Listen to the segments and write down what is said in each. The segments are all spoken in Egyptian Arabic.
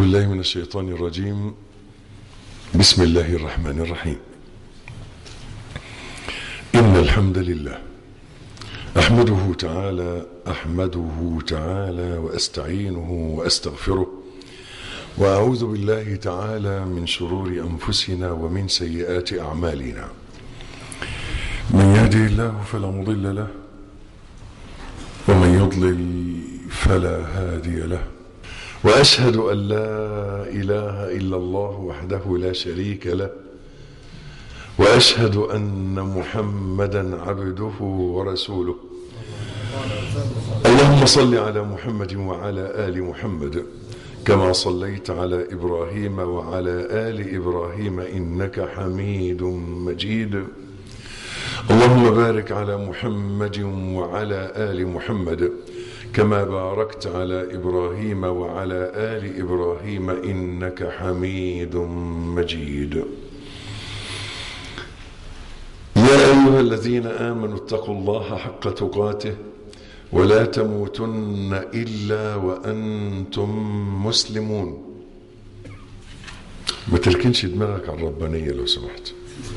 بالله من الشيطان الرجيم بسم الله الرحمن الرحيم إن الحمد لله أحمده تعالى أحمده تعالى وأستعينه وأستغفره وأعوذ بالله تعالى من شرور أنفسنا ومن سيئات أعمالنا من يهده الله فلا مضل له ومن يضلل فلا هادي له واشهد ان لا اله الا الله وحده لا شريك له واشهد ان محمدا عبده ورسوله اللهم صل على محمد وعلى ال محمد كما صليت على ابراهيم وعلى ال ابراهيم انك حميد مجيد اللهم بارك على محمد وعلى ال محمد كما باركت على ابراهيم وعلى ال ابراهيم انك حميد مجيد يا ايها الذين امنوا اتقوا الله حق تقاته ولا تموتن الا وانتم مسلمون ما تركنش دماغك على الربانيه لو سمحت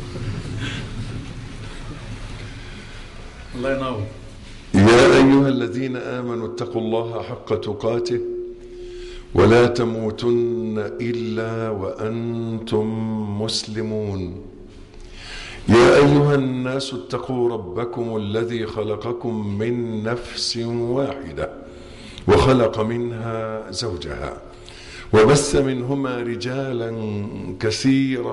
الله ينور يا أيها الذين آمنوا اتقوا الله حق تقاته ولا تموتن إلا وأنتم مسلمون يا أيها الناس اتقوا ربكم الذي خلقكم من نفس واحدة وخلق منها زوجها وبث منهما رجالا كثيرا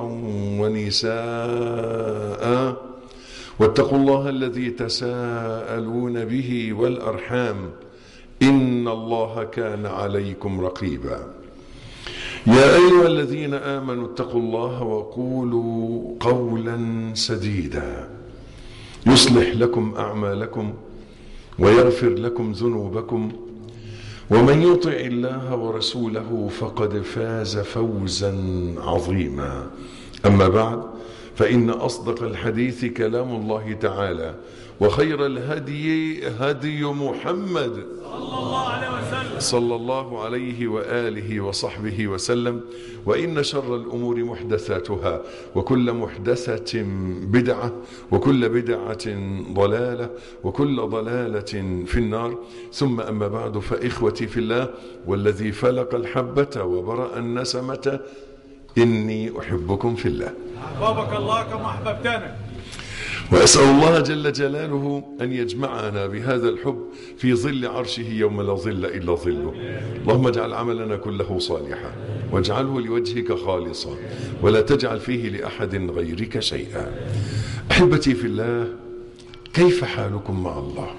ونساء واتقوا الله الذي تساءلون به والارحام ان الله كان عليكم رقيبا يا ايها الذين امنوا اتقوا الله وقولوا قولا سديدا يصلح لكم اعمالكم ويغفر لكم ذنوبكم ومن يطع الله ورسوله فقد فاز فوزا عظيما اما بعد فإن أصدق الحديث كلام الله تعالى وخير الهدي هدي محمد صلى الله عليه وسلم صلى الله عليه وآله وصحبه وسلم وإن شر الأمور محدثاتها وكل محدثة بدعة وكل بدعة ضلالة وكل ضلالة في النار ثم أما بعد فإخوتي في الله والذي فلق الحبة وبرأ النسمة إني أحبكم في الله أحبابك الله كما أحببتنا وأسأل الله جل جلاله أن يجمعنا بهذا الحب في ظل عرشه يوم لا ظل إلا ظله اللهم اجعل عملنا كله صالحا واجعله لوجهك خالصا ولا تجعل فيه لأحد غيرك شيئا أحبتي في الله كيف حالكم مع الله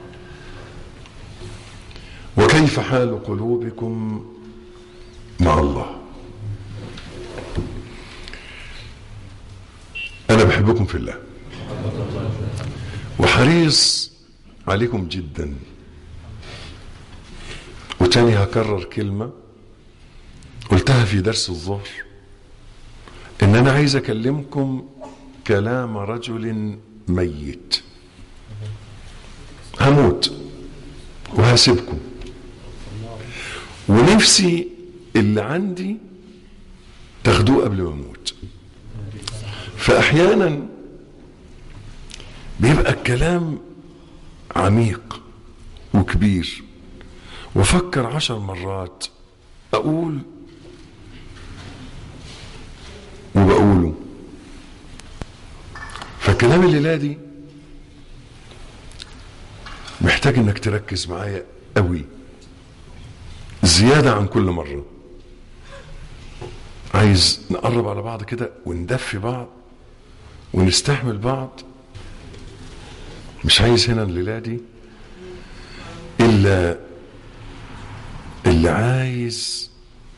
وكيف حال قلوبكم مع الله أنا بحبكم في الله وحريص عليكم جدا وتاني هكرر كلمة قلتها في درس الظهر إن أنا عايز أكلمكم كلام رجل ميت هموت وهسيبكم ونفسي اللي عندي تاخدوه قبل ما اموت فاحيانا بيبقى الكلام عميق وكبير وفكر عشر مرات اقول وبقوله فالكلام الليله دي محتاج انك تركز معايا قوي زياده عن كل مره عايز نقرب على بعض كده وندفي بعض ونستحمل بعض مش عايز هنا الليله دي الا اللي عايز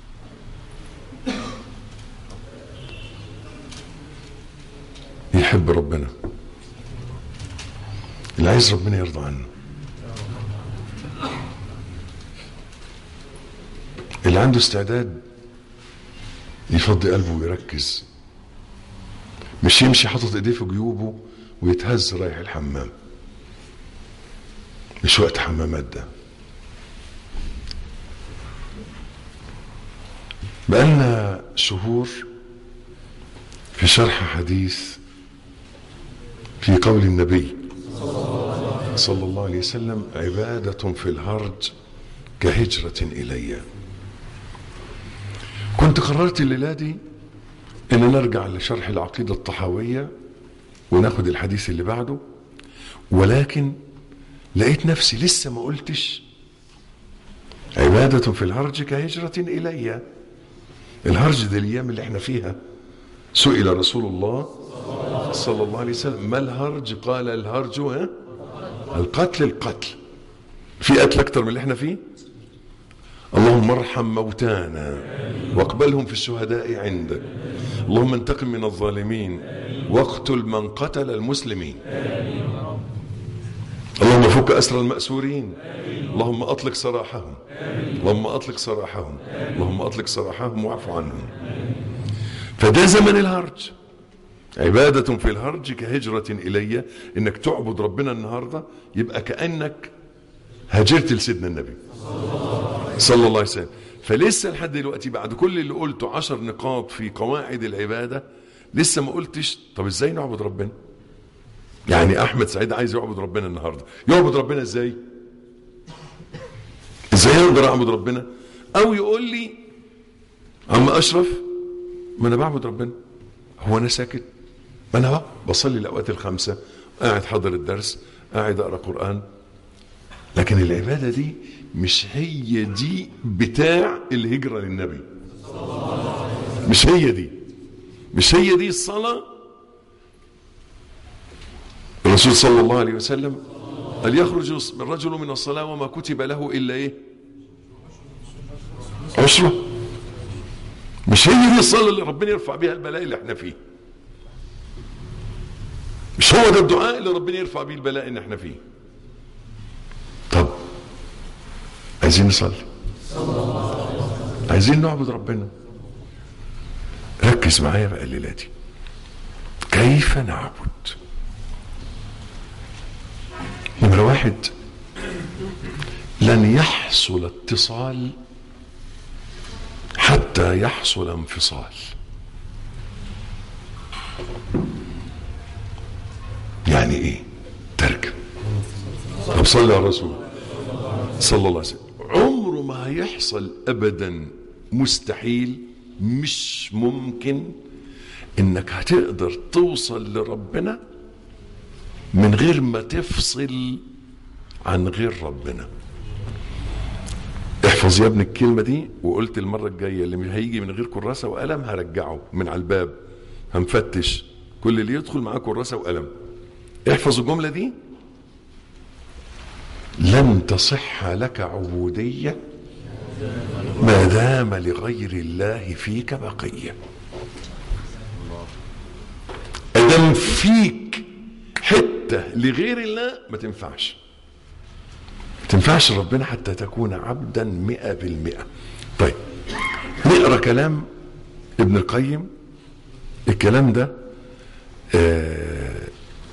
يحب ربنا اللي عايز ربنا يرضى عنه اللي عنده استعداد يفضي قلبه ويركز مش يمشي حاطط ايديه في جيوبه ويتهز رايح الحمام مش وقت حمامات ده بقالنا شهور في شرح حديث في قول النبي صلى الله عليه وسلم عبادة في الهرج كهجرة إلي كنت قررت الليلة دي إن نرجع لشرح العقيدة الطحاوية وناخد الحديث اللي بعده ولكن لقيت نفسي لسه ما قلتش عبادة في الهرج كهجرة إلي الهرج دي الأيام اللي احنا فيها سئل رسول الله صلى الله عليه وسلم ما الهرج قال الهرج ها القتل القتل في قتل أكتر من اللي احنا فيه اللهم ارحم موتانا واقبلهم في الشهداء عندك اللهم انتقم من الظالمين واقتل من قتل المسلمين اللهم فك أسر المأسورين اللهم أطلق سراحهم اللهم أطلق سراحهم اللهم أطلق سراحهم واعف عنهم فده زمن الهرج عبادة في الهرج كهجرة إلي إنك تعبد ربنا النهاردة يبقى كأنك هاجرت لسيدنا النبي صلى الله عليه وسلم فلسه لحد دلوقتي بعد كل اللي قلته عشر نقاط في قواعد العبادة لسه ما قلتش طب ازاي نعبد ربنا يعني احمد سعيد عايز يعبد ربنا النهارده يعبد ربنا ازاي ازاي اقدر اعبد ربنا او يقول لي عم اشرف ما انا بعبد ربنا هو انا ساكت ما انا بقى بصلي الاوقات الخمسه قاعد حاضر الدرس قاعد اقرا قران لكن العباده دي مش هي دي بتاع الهجره للنبي مش هي دي مش هي دي الصلاه الرسول صلى الله عليه وسلم قال يخرج الرجل من الصلاة وما كتب له إلا إيه عشرة مش هي دي الصلاة اللي ربنا يرفع بها البلاء اللي احنا فيه مش هو ده الدعاء اللي ربنا يرفع بيه البلاء اللي احنا فيه طب عايزين نصلي عايزين نعبد ربنا ركز معايا بقى الليلة دي كيف نعبد نمرة واحد لن يحصل اتصال حتى يحصل انفصال يعني ايه ترجم طب صلى على الرسول صلى الله عليه وسلم عمره ما هيحصل ابدا مستحيل مش ممكن انك هتقدر توصل لربنا من غير ما تفصل عن غير ربنا احفظ يا ابني الكلمة دي وقلت المرة الجاية اللي مش هيجي من غير كراسة وقلم هرجعه من على الباب هنفتش كل اللي يدخل معاه كراسة وقلم احفظ الجملة دي لن تصح لك عبودية ما دام لغير الله فيك بقية أدم فيك حته لغير الله ما تنفعش ما تنفعش ربنا حتى تكون عبدا مئة بالمئة طيب نقرا كلام ابن القيم الكلام ده آه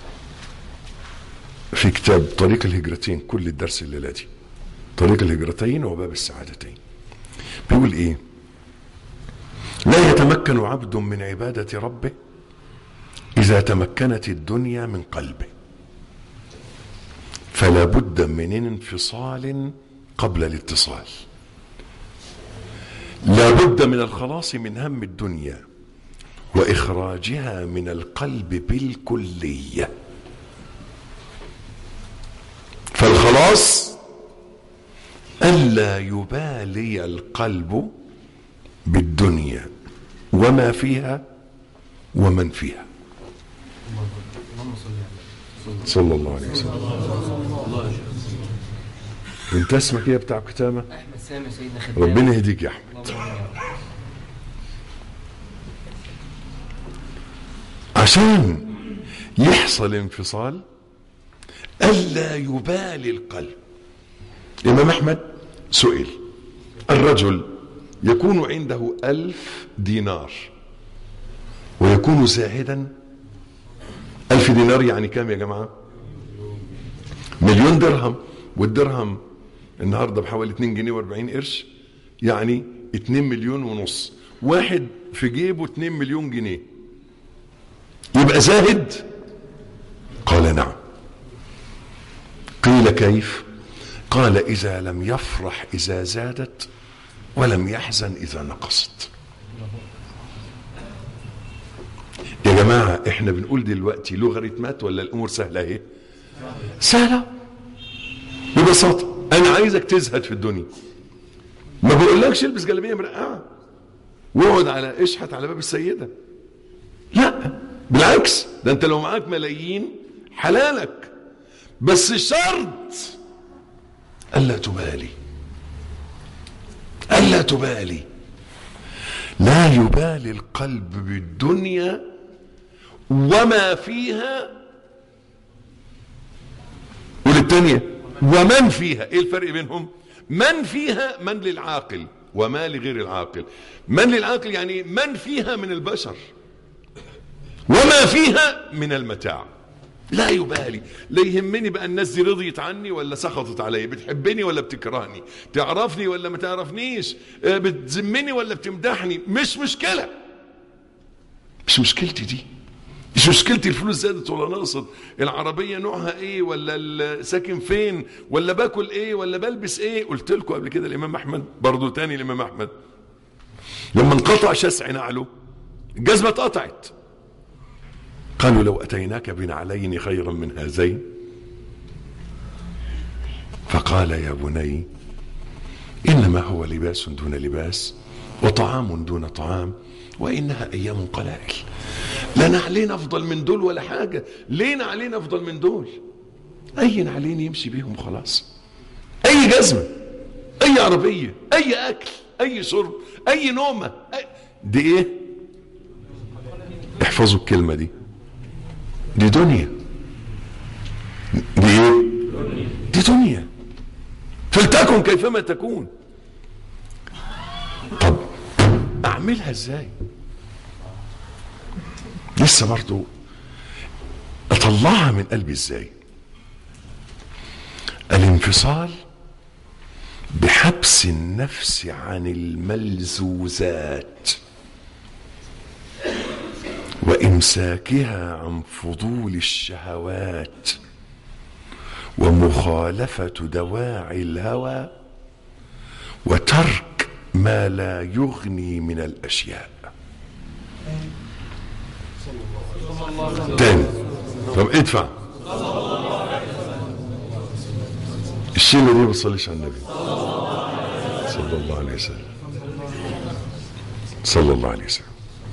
في كتاب طريق الهجرتين كل الدرس الليلة دي طريق الهجرتين وباب السعادتين بيقول ايه لا يتمكن عبد من عبادة ربه إذا تمكنت الدنيا من قلبه فلا بد من انفصال قبل الاتصال لا بد من الخلاص من هم الدنيا وإخراجها من القلب بالكلية فالخلاص ألا يبالي القلب بالدنيا وما فيها ومن فيها صلى الله عليه وسلم انت اسمك ايه بتاع كتامة احمد سامي سيدنا خدام ربنا يهديك يا احمد عشان يحصل انفصال ألا يبالي القلب الإمام أحمد سئل الرجل يكون عنده ألف دينار ويكون زاهدا ألف دينار يعني كام يا جماعة مليون درهم والدرهم النهاردة بحوالي 2 جنيه و40 قرش يعني 2 مليون ونص واحد في جيبه 2 مليون جنيه يبقى زاهد قال نعم قيل كيف قال اذا لم يفرح اذا زادت ولم يحزن اذا نقصت يا جماعه احنا بنقول دلوقتي لوغاريتمات ولا الامور سهله اهي سهله ببساطه انا عايزك تزهد في الدنيا ما بقولكش البس جلابيه مرقعه واقعد على اشحت على باب السيده لا بالعكس ده انت لو معاك ملايين حلالك بس شرط الا تبالي الا تبالي لا يبالي القلب بالدنيا وما فيها وللتانية ومن فيها ايه الفرق بينهم من فيها من للعاقل وما لغير العاقل من للعاقل يعني من فيها من البشر وما فيها من المتاع لا يبالي لا يهمني بقى الناس دي رضيت عني ولا سخطت علي بتحبني ولا بتكرهني تعرفني ولا ما تعرفنيش آه، بتذمني ولا بتمدحني مش مشكلة مش مشكلتي دي مش مشكلتي الفلوس زادت ولا نقصت العربية نوعها ايه ولا ال- ساكن فين ولا باكل ايه ولا بلبس ايه قلت لكم قبل كده الامام احمد برضو تاني الامام احمد لما انقطع شسع نعله الجزمة اتقطعت قالوا لو أتيناك بنعلين خيرا من هذين فقال يا بني إنما هو لباس دون لباس وطعام دون طعام وإنها أيام قلائل لا نعلين أفضل من دول ولا حاجة ليه نعلين أفضل من دول أي نعلين يمشي بيهم خلاص أي جزمة أي عربية أي أكل أي شرب أي نومة أي... دي إيه احفظوا الكلمة دي دي دنيا دي ايه دي دنيا فلتكن كيفما تكون طب اعملها ازاي لسه برضو اطلعها من قلبي ازاي الانفصال بحبس النفس عن الملزوزات وامساكها عن فضول الشهوات ومخالفه دواعي الهوى وترك ما لا يغني من الاشياء تاني طب ادفع الشيله دي ما بتصليش على النبي صلى الله عليه وسلم صلى الله عليه وسلم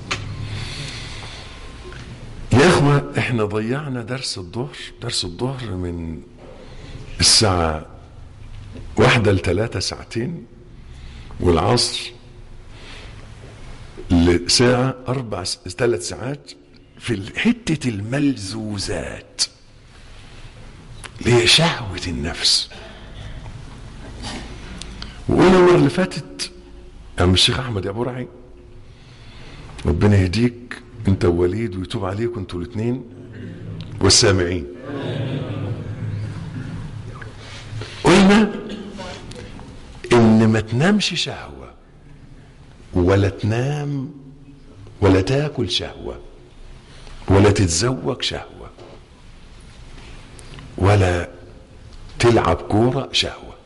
يا اخوة احنا ضيعنا درس الظهر درس الظهر من الساعة واحدة لثلاثة ساعتين والعصر لساعة أربع ثلاث ساعات في حتة الملزوزات اللي هي شهوة النفس وقلنا المرة اللي فاتت يا عم الشيخ أحمد يا أبو رعي ربنا يهديك انت ووليد ويتوب عليكم انتوا الاثنين والسامعين قلنا ان ما تنامش شهوة ولا تنام ولا تاكل شهوة ولا تتزوج شهوة ولا تلعب كورة شهوة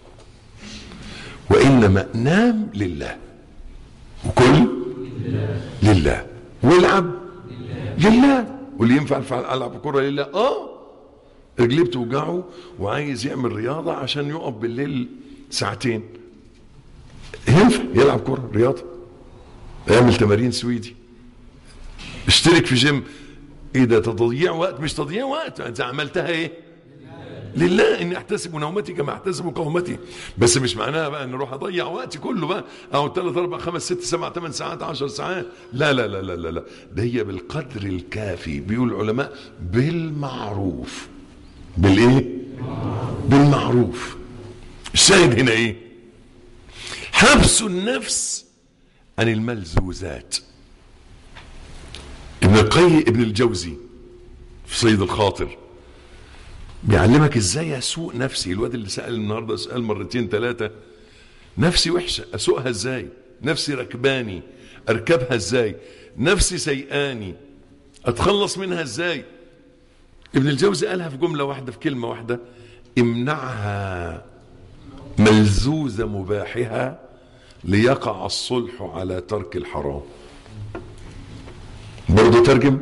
وإنما نام لله وكل لله والعب لله واللي ينفع الفع- العب كرة لله اه رجليه بتوجعه وعايز يعمل رياضة عشان يقف بالليل ساعتين ينفع يلعب كرة رياضة يعمل تمارين سويدي اشترك في جيم ايه ده تضييع وقت مش تضييع وقت انت عملتها ايه لله اني احتسب نومتي كما احتسب قومتي بس مش معناها بقى ان اروح اضيع وقتي كله بقى او ثلاث اربع خمس ست سبع ثمان ساعات عشر ساعات لا لا لا لا لا, لا. ده هي بالقدر الكافي بيقول العلماء بالمعروف بالايه بالمعروف الشاهد هنا ايه حبس النفس عن الملزوزات ابن القيم ابن الجوزي في صيد الخاطر بيعلمك ازاي اسوق نفسي الواد اللي سال النهارده سال مرتين ثلاثه نفسي وحشه اسوقها ازاي نفسي ركباني اركبها ازاي نفسي سيئاني اتخلص منها ازاي ابن الجوزي قالها في جملة واحدة في كلمة واحدة امنعها ملزوز مباحها ليقع الصلح على ترك الحرام برضو ترجم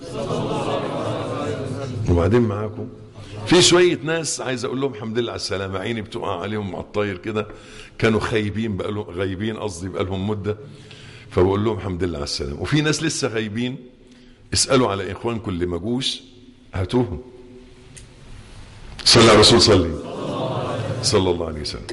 وبعدين معاكم في شوية ناس عايز اقول لهم الحمد لله على السلامة عيني بتقع عليهم على الطاير كده كانوا خايبين بقى لهم غايبين قصدي بقى لهم مدة فبقول لهم الحمد لله على السلامة وفي ناس لسه غايبين اسألوا على اخوانكم اللي ما جوش هاتوهم صلى على الرسول صلي صلى الله عليه وسلم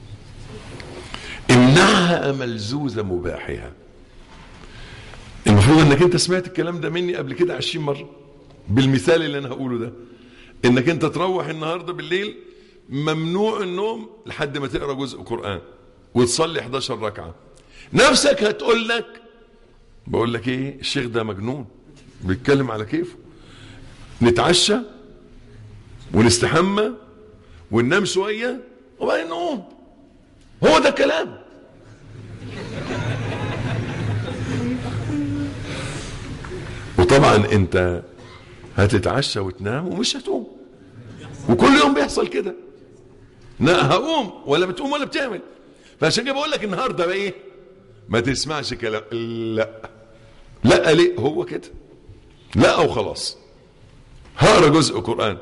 امنعها ملزوز مباحها المفروض انك انت سمعت الكلام ده مني قبل كده 20 مره بالمثال اللي انا هقوله ده انك انت تروح النهارده بالليل ممنوع النوم لحد ما تقرا جزء قران وتصلي 11 ركعه نفسك هتقول لك بقول لك ايه الشيخ ده مجنون بيتكلم على كيفه نتعشى ونستحمى وننام شويه وبعدين نقوم هو ده الكلام وطبعا انت هتتعشى وتنام ومش هتقوم وكل يوم بيحصل كده لا هقوم ولا بتقوم ولا بتعمل فعشان كده بقول لك النهارده بقى ايه ما تسمعش كلام لا لا ليه هو كده لا وخلاص هقرا جزء قران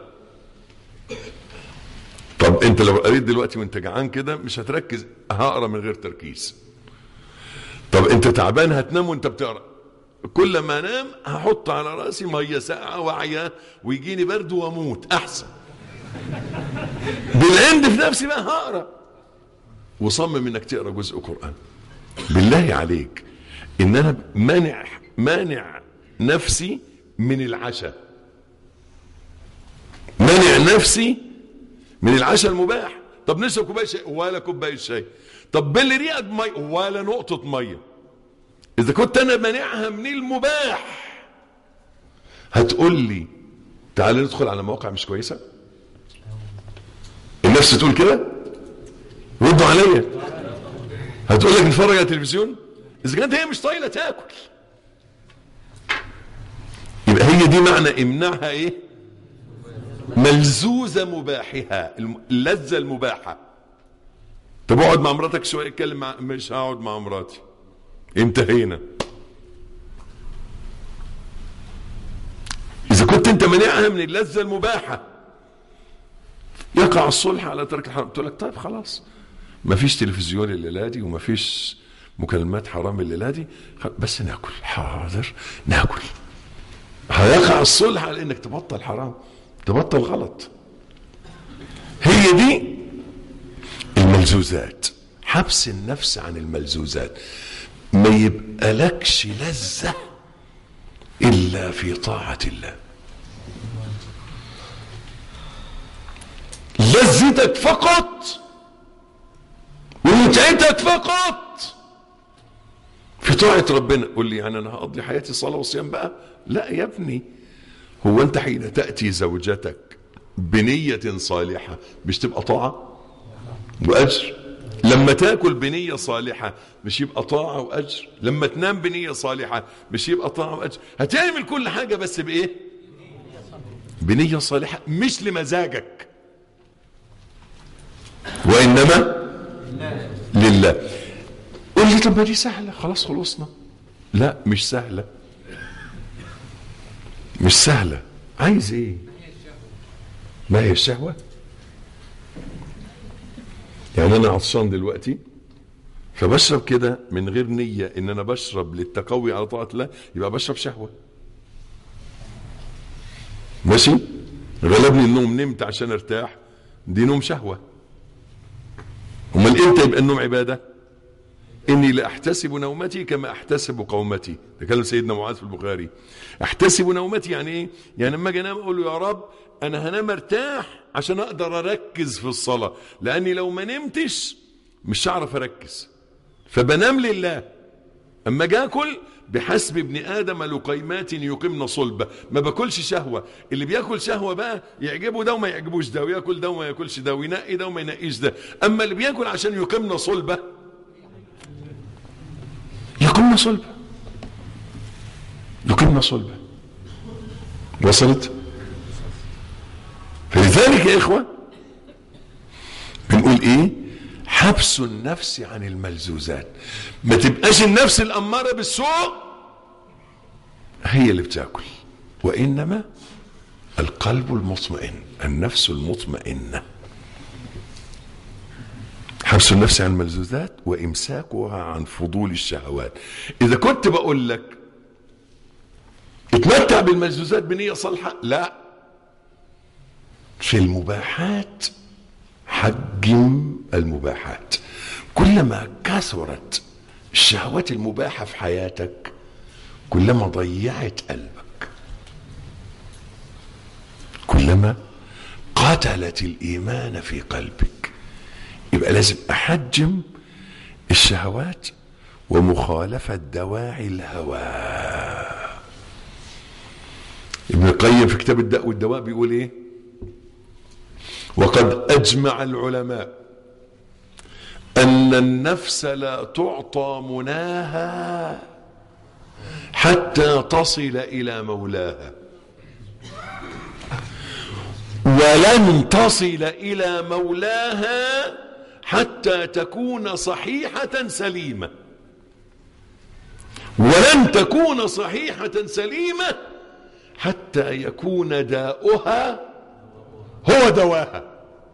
طب انت لو قريت دلوقتي وانت جعان كده مش هتركز هقرا من غير تركيز طب انت تعبان هتنام وانت بتقرا كل ما انام هحط على راسي ميه ساقعه واعيه ويجيني برد واموت احسن بالعند في نفسي بقى هقرا وصمم انك تقرا جزء قران بالله عليك ان انا مانع مانع نفسي من العشاء مانع نفسي من العشاء المباح طب نشرب كوبايه شاي ولا كوبايه شاي طب بل ريقك ميه ولا نقطه ميه اذا كنت انا مانعها من المباح هتقول لي تعال ندخل على مواقع مش كويسه النفس تقول كده ردوا عليا هتقول لك نتفرج على التلفزيون اذا كانت هي مش طايله تاكل يبقى هي دي معنى امنعها ايه ملزوزة مباحها اللذة المباحة طب اقعد مع مراتك شوية اتكلم مع مش هقعد مع مراتي انتهينا إذا كنت أنت مانعها من اللذة المباحة يقع الصلح على ترك الحرام تقول لك طيب خلاص ما فيش تلفزيون الليلة دي وما فيش مكالمات حرام الليلة دي بس ناكل حاضر ناكل هيقع الصلح على انك تبطل حرام تبطل غلط هي دي الملزوزات حبس النفس عن الملزوزات ما يبقى لكش لذة إلا في طاعة الله لذتك فقط ومتعتك فقط في طاعة ربنا قول لي يعني أنا هقضي حياتي صلاة وصيام بقى لا يا ابني هو أنت حين تأتي زوجتك بنية صالحة مش تبقى طاعة وأجر لما تاكل بنية صالحة مش يبقى طاعة وأجر لما تنام بنية صالحة مش يبقى طاعة وأجر هتعمل كل حاجة بس بإيه بنية صالحة مش لمزاجك وإنما لله قول لي طب ما دي سهلة خلاص خلصنا لا مش سهلة مش سهلة عايز ايه ما هي الشهوة يعني انا عطشان دلوقتي فبشرب كده من غير نية ان انا بشرب للتقوي على طاعة الله يبقى بشرب شهوة ماشي غلبني النوم نمت عشان ارتاح دي نوم شهوة امال امتى يبقى النوم عبادة اني لاحتسب نومتي كما احتسب قومتي ده كلام سيدنا معاذ في البخاري احتسب نومتي يعني ايه يعني لما اجي انام اقول له يا رب انا هنام ارتاح عشان اقدر اركز في الصلاه لاني لو ما نمتش مش هعرف اركز فبنام لله اما اجي اكل بحسب ابن ادم لقيمات يقمن صلبه ما باكلش شهوه اللي بياكل شهوه بقى يعجبه ده وما يعجبوش ده وياكل ده وما ياكلش ده وينقي ده وما ينقيش ده اما اللي بياكل عشان يقمن صلبه يقمن صلبه يقمن صلبه وصلت فلذلك يا إخوة بنقول إيه حبس النفس عن الملزوزات ما تبقاش النفس الأمارة بالسوء هي اللي بتاكل وإنما القلب المطمئن النفس المطمئنة حبس النفس عن الملزوزات وإمساكها عن فضول الشهوات إذا كنت بقول لك اتمتع بالملزوزات بنية صالحة لا في المباحات حجم المباحات كلما كثرت الشهوات المباحة في حياتك كلما ضيعت قلبك كلما قتلت الإيمان في قلبك يبقى لازم أحجم الشهوات ومخالفة دواعي الهوى ابن القيم في كتاب الداء والدواء بيقول ايه وقد اجمع العلماء ان النفس لا تعطى مناها حتى تصل الى مولاها ولن تصل الى مولاها حتى تكون صحيحه سليمه ولن تكون صحيحه سليمه حتى يكون داؤها هو دواها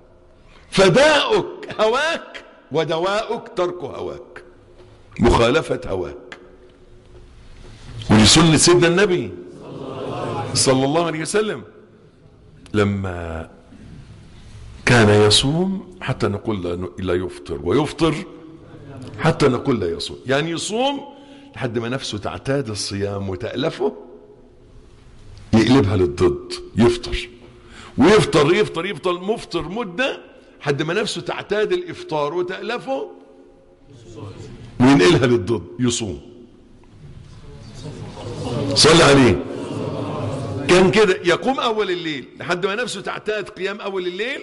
فداؤك هواك ودواؤك ترك هواك مخالفة هواك ودي سنة سيدنا النبي صلى الله عليه وسلم لما كان يصوم حتى نقول لا- لا يفطر ويفطر حتى نقول لا يصوم يعني يصوم لحد ما نفسه تعتاد الصيام وتألفه يقلبها للضد يفطر ويفطر يفطر يفطر مفطر مدة حد ما نفسه تعتاد الإفطار وتألفه وينقلها للضد يصوم صلى عليه كان كده يقوم أول الليل لحد ما نفسه تعتاد قيام أول الليل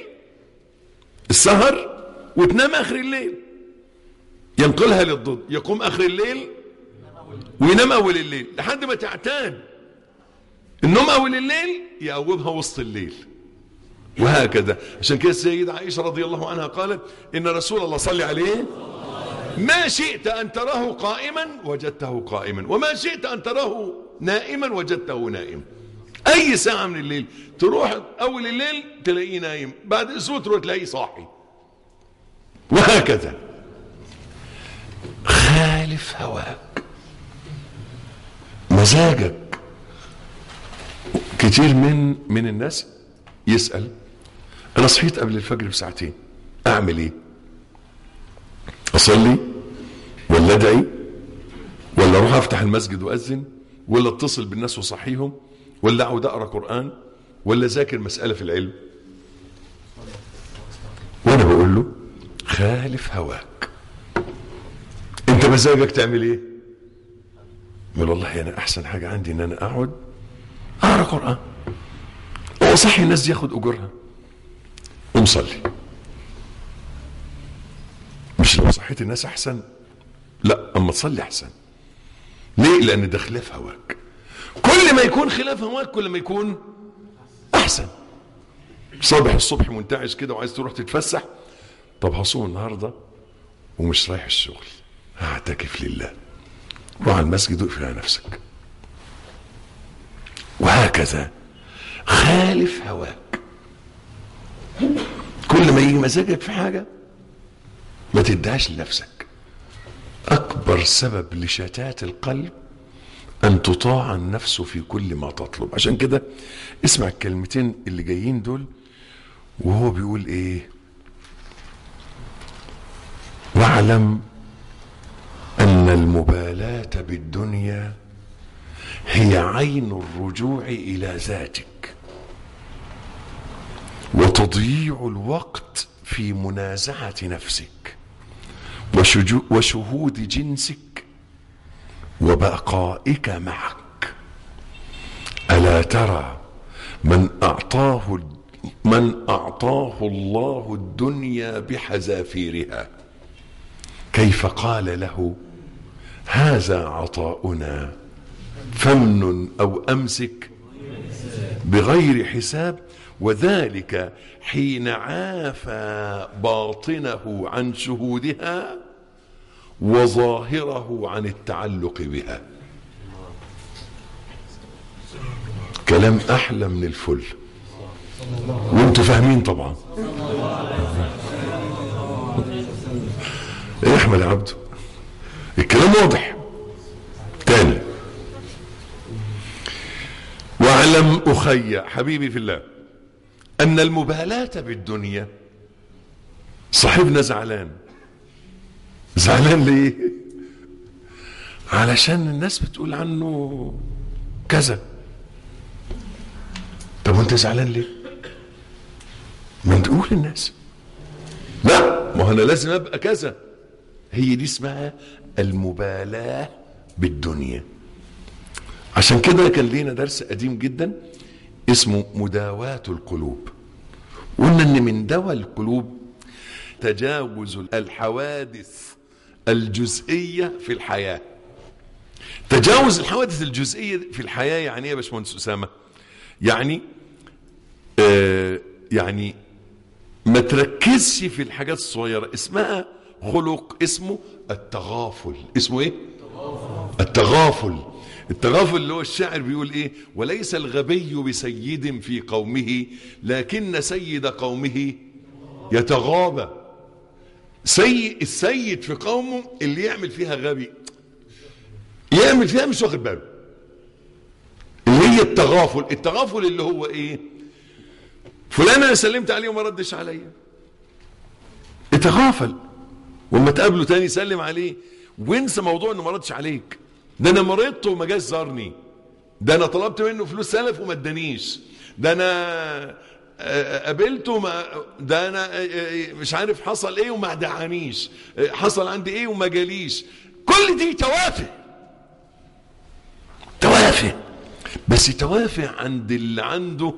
السهر وتنام آخر الليل ينقلها للضد يقوم آخر الليل وينام أول الليل لحد ما تعتاد النوم اول الليل يقومها وسط الليل وهكذا عشان كده السيدة عائشة رضي الله عنها قالت إن رسول الله صلى عليه ما شئت أن تراه قائما وجدته قائما وما شئت أن تراه نائما وجدته نائما أي ساعة من الليل تروح أول الليل تلاقيه نايم بعد أسبوع تروح تلاقيه صاحي وهكذا خالف هواك مزاجك كتير من من الناس يسأل أنا صحيت قبل الفجر بساعتين أعمل إيه؟ أصلي ولا أدعي ولا أروح أفتح المسجد وأذن ولا أتصل بالناس وصحيهم ولا أقعد أقرأ قرآن ولا أذاكر مسألة في العلم وأنا بقول له خالف هواك أنت مزاجك تعمل إيه؟ يقول والله أنا أحسن حاجة عندي إن أنا أقعد اقرا قران واصحي الناس دي ياخد اجورها قوم صلي مش لو صحيت الناس احسن لا اما تصلي احسن ليه لان ده خلاف هواك كل ما يكون خلاف هواك كل ما يكون احسن صبح الصبح منتعش كده وعايز تروح تتفسح طب هصوم النهارده ومش رايح الشغل هعتكف لله روح على المسجد واقفل على نفسك وهكذا خالف هواك كل ما يجي مزاجك في حاجة ما تديهاش لنفسك أكبر سبب لشتات القلب أن تطاع النفس في كل ما تطلب عشان كده اسمع الكلمتين اللي جايين دول وهو بيقول إيه واعلم أن المبالاة بالدنيا هي عين الرجوع الى ذاتك وتضييع الوقت في منازعه نفسك وشجو وشهود جنسك وبقائك معك الا ترى من اعطاه من اعطاه الله الدنيا بحذافيرها كيف قال له هذا عطاؤنا فمن أو أمسك بغير حساب وذلك حين عافى باطنه عن شهودها وظاهره عن التعلق بها كلام أحلى من الفل وانتوا فاهمين طبعا ايه يا احمد يا عبده الكلام واضح تاني واعلم اخي حبيبي في الله ان المبالاة بالدنيا صاحبنا زعلان زعلان ليه علشان الناس بتقول عنه كذا طب وانت زعلان ليه ما تقول الناس لا ما هو انا لازم ابقى كذا هي دي اسمها المبالاة بالدنيا عشان كده كان لينا درس قديم جدا اسمه مداواة القلوب قلنا ان من دواء القلوب تجاوز الحوادث الجزئية في الحياة تجاوز الحوادث الجزئية في الحياة يعني ايه يا باشمهندس أسامة يعني آه يعني ما تركزش في الحاجات الصغيرة اسمها خلق اسمه التغافل اسمه ايه التغافل التغافل اللي هو الشاعر بيقول ايه وليس الغبي بسيد في قومه لكن سيد قومه يتغابى سيد السيد في قومه اللي يعمل فيها غبي يعمل فيها مش واخد باله اللي هي التغافل التغافل اللي هو ايه فلان انا سلمت عليه وما ردش عليا اتغافل وما تقابله تاني سلم عليه وانسى موضوع انه ما ردش عليك ده انا مرضت وما جاش زارني ده انا طلبت منه فلوس سلف وما ادانيش ده انا قابلته ما ده انا مش عارف حصل ايه وما دعانيش حصل عندي ايه وما جاليش كل دي توافه توافه بس توافه عند اللي عنده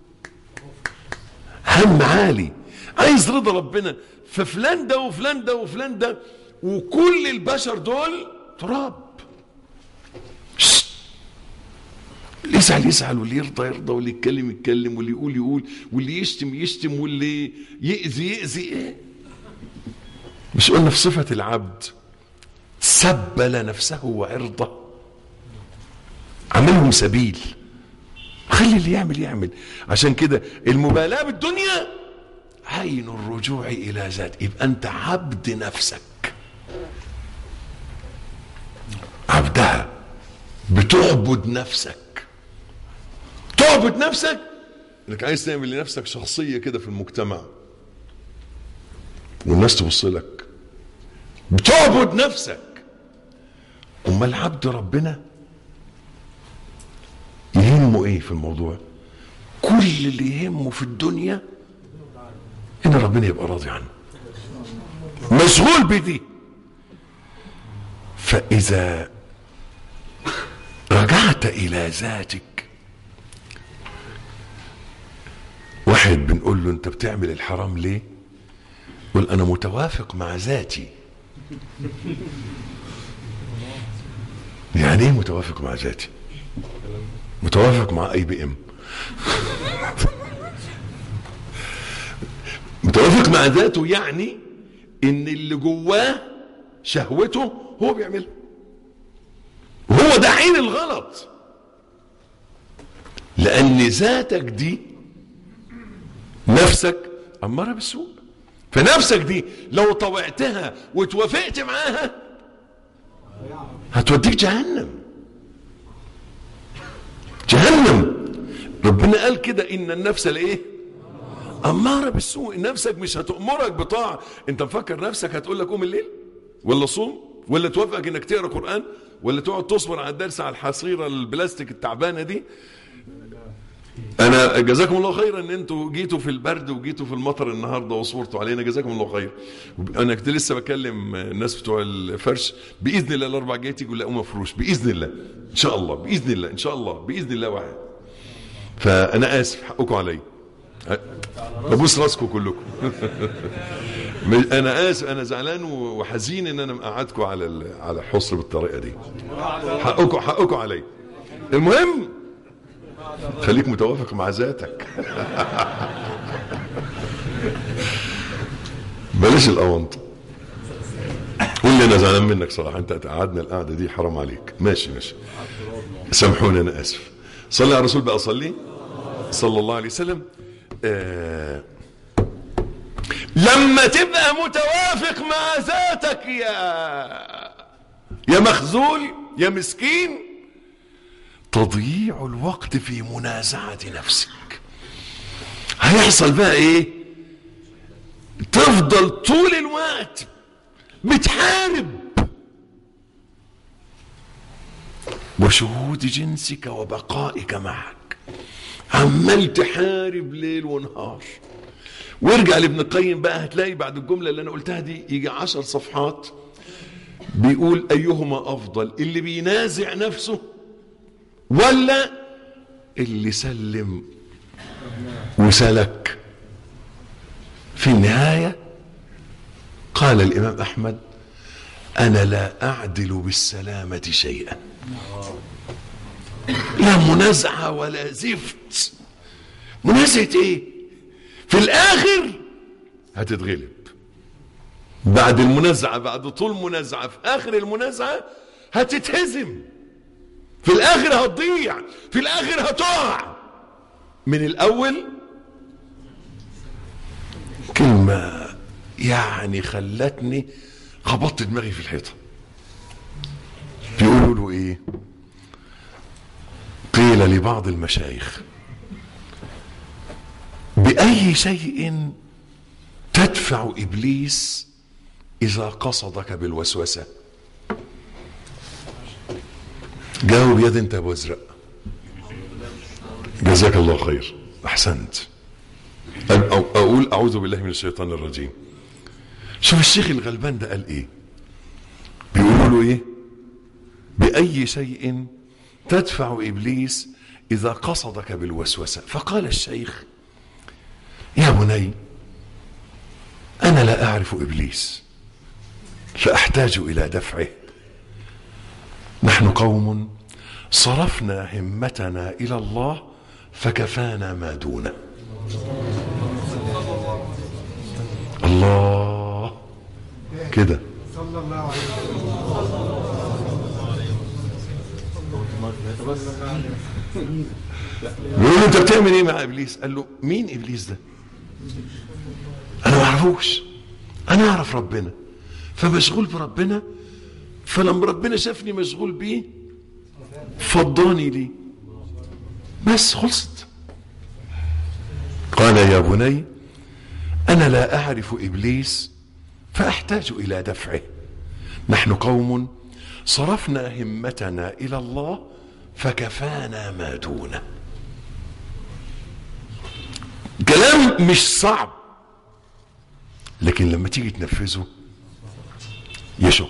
هم عالي عايز رضا ربنا ففلان ده وفلان ده وفلان ده وكل البشر دول تراب اللي يزعل يزعل واللي يرضى يرضى واللي يتكلم يتكلم واللي يقول يقول واللي يشتم يشتم واللي يأذي يأذي ايه مش قلنا في صفة العبد سبل نفسه وعرضه عملهم سبيل خلي اللي يعمل يعمل عشان كده المبالاة بالدنيا عين الرجوع إلى ذات يبقى أنت عبد نفسك عبدها بتعبد نفسك تعبد نفسك انك عايز تعمل لنفسك شخصية كده في المجتمع والناس تبص لك بتعبد نفسك امال عبد ربنا يهمه ايه في الموضوع كل اللي يهمه في الدنيا ان ربنا يبقى راضي عنه مشغول بدي فاذا رجعت الى ذاتك واحد بنقول له انت بتعمل الحرام ليه يقول انا متوافق مع ذاتي يعني ايه متوافق مع ذاتي متوافق مع اي بي ام متوافق مع ذاته يعني ان اللي جواه شهوته هو بيعملها وهو ده عين الغلط لان ذاتك دي نفسك اماره بالسوء فنفسك دي لو طوعتها وتوافقت معاها هتوديك جهنم جهنم ربنا قال كده ان النفس لايه اماره بالسوء نفسك مش هتامرك بطاعه انت مفكر نفسك هتقول لك قوم الليل ولا صوم ولا توافقك انك تقرا قران ولا تقعد تصبر على الدرس على الحصيره البلاستيك التعبانه دي انا جزاكم الله خيرا ان انتوا جيتوا في البرد وجيتوا في المطر النهارده وصبرتوا علينا جزاكم الله خير انا كنت لسه بكلم الناس بتوع الفرش باذن الله الاربع جاي تيجوا يلاقوا مفروش باذن الله ان شاء الله باذن الله ان شاء الله باذن الله واحد فانا اسف حقكم عليا ببوس راسكم كلكم انا اسف انا زعلان وحزين ان انا مقعدكم على على الحصر بالطريقه دي حقكم حقكم عليا المهم خليك متوافق مع ذاتك بلاش الاونطه قول لي انا زعلان منك صراحه انت قعدنا القعده دي حرام عليك ماشي ماشي سامحوني انا اسف صلي على الرسول بقى صلي صلى الله عليه وسلم آه لما تبقى متوافق مع ذاتك يا يا مخذول يا مسكين تضييع الوقت في منازعة نفسك هيحصل بقى ايه تفضل طول الوقت بتحارب وشهود جنسك وبقائك معك عمال تحارب ليل ونهار وارجع لابن القيم بقى هتلاقي بعد الجملة اللي أنا قلتها دي يجي عشر صفحات بيقول أيهما أفضل اللي بينازع نفسه ولا اللي سلم وسلك في النهاية قال الإمام أحمد أنا لا أعدل بالسلامة شيئا لا منازعة ولا زفت منازعة ايه في الاخر هتتغلب بعد المنازعة بعد طول منازعة في اخر المنازعة هتتهزم في الاخر هتضيع في الاخر هتقع من الاول كلمة يعني خلتني خبطت دماغي في الحيطة بيقولوا له ايه قيل لبعض المشايخ بأي شيء تدفع إبليس إذا قصدك بالوسوسة جاوب يد انت ابو ازرق جزاك الله خير احسنت أو اقول اعوذ بالله من الشيطان الرجيم شوف الشيخ الغلبان ده قال ايه بيقولوا له ايه باي شيء تدفع ابليس اذا قصدك بالوسوسه فقال الشيخ يا بني انا لا اعرف ابليس فاحتاج الى دفعه نحن قوم صرفنا همتنا الى الله فكفانا ما دونه الله كده صلى الله عليه بيقول له انت بتعمل ايه مع ابليس قال له مين ابليس ده انا ما اعرفوش انا اعرف ربنا فمشغول بربنا فلما ربنا شافني مشغول بيه فضاني ليه بس خلصت قال يا بني انا لا اعرف ابليس فاحتاج الى دفعه نحن قوم صرفنا همتنا الى الله فكفانا ما دونه كلام مش صعب لكن لما تيجي تنفذه يشق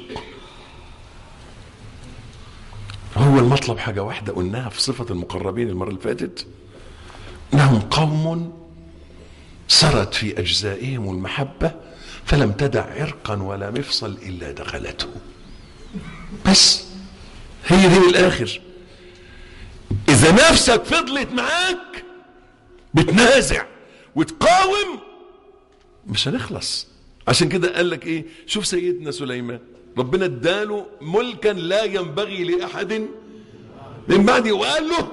هو المطلب حاجة واحدة قلناها في صفة المقربين المرة اللي فاتت انهم قوم سرت في اجزائهم المحبة فلم تدع عرقا ولا مفصل الا دخلته بس هي دي من الاخر اذا نفسك فضلت معاك بتنازع وتقاوم مش هنخلص عشان كده قال لك ايه شوف سيدنا سليمان ربنا اداله ملكا لا ينبغي لاحد من بعده وقال له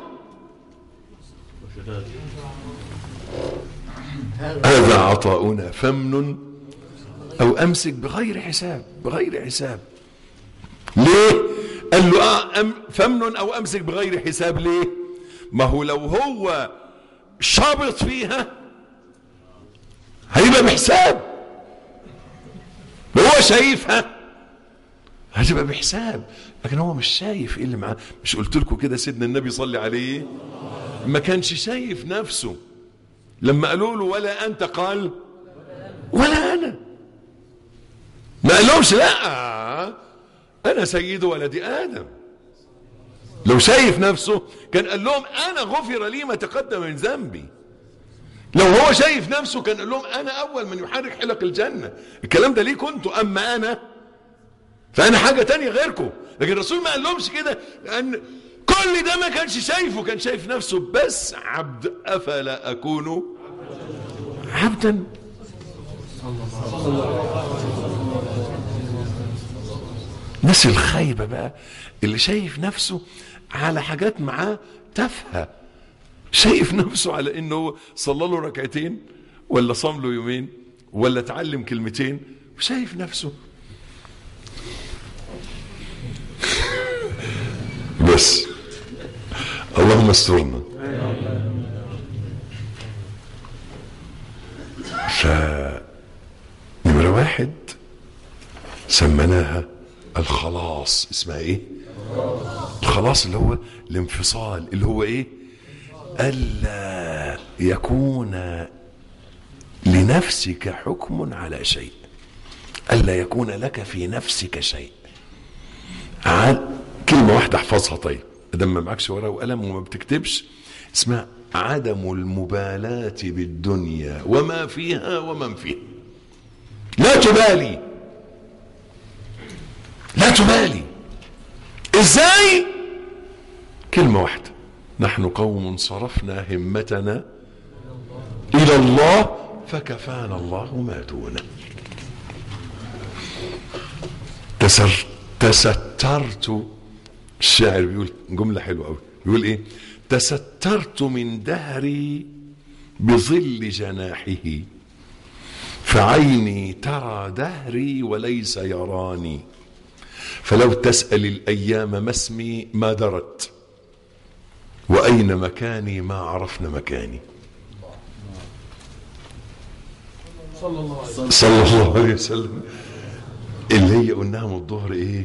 هذا عطاؤنا فمن او امسك بغير حساب بغير حساب ليه قال له آه أم فمن او امسك بغير حساب ليه ما هو لو هو شابط فيها هيبقى بحساب لو هو شايفها هتبقى بحساب لكن هو مش شايف ايه اللي معاه مش قلت لكم كده سيدنا النبي صلى عليه ما كانش شايف نفسه لما قالوا له ولا انت قال ولا انا ما قالهمش لا انا سيد ولد ادم لو شايف نفسه كان قال لهم انا غفر لي ما تقدم من ذنبي لو هو شايف نفسه كان قال لهم انا اول من يحرك حلق الجنه الكلام ده ليه كنتوا اما انا فانا حاجه تانية غيركم لكن الرسول ما قال لهمش كده لان كل ده ما كانش شايفه كان شايف نفسه بس عبد افلا اكون عبدا الناس الخايبه بقى اللي شايف نفسه على حاجات معاه تافهه شايف نفسه على انه صلى له ركعتين ولا صام له يومين ولا اتعلم كلمتين شايف نفسه بس اللهم استرنا ف نمرة واحد سميناها الخلاص اسمها ايه الخلاص اللي هو الانفصال اللي هو ايه الا يكون لنفسك حكم على شيء الا يكون لك في نفسك شيء عن كلمه واحده احفظها طيب ادام ما معكش ورقه وقلم وما بتكتبش اسمها عدم المبالاه بالدنيا وما فيها ومن فيها لا تبالي لا تبالي ازاي كلمة واحدة نحن قوم صرفنا همتنا إلى الله فكفانا الله ما دونه تسر تسترت الشاعر بيقول جملة حلوة قوي بيقول ايه تسترت من دهري بظل جناحه فعيني ترى دهري وليس يراني فلو تسأل الأيام ما اسمي ما درت وأين مكاني ما عرفنا مكاني صلى الله عليه وسلم صلى الله عليه وسلم اللي هي قلناها من الظهر ايه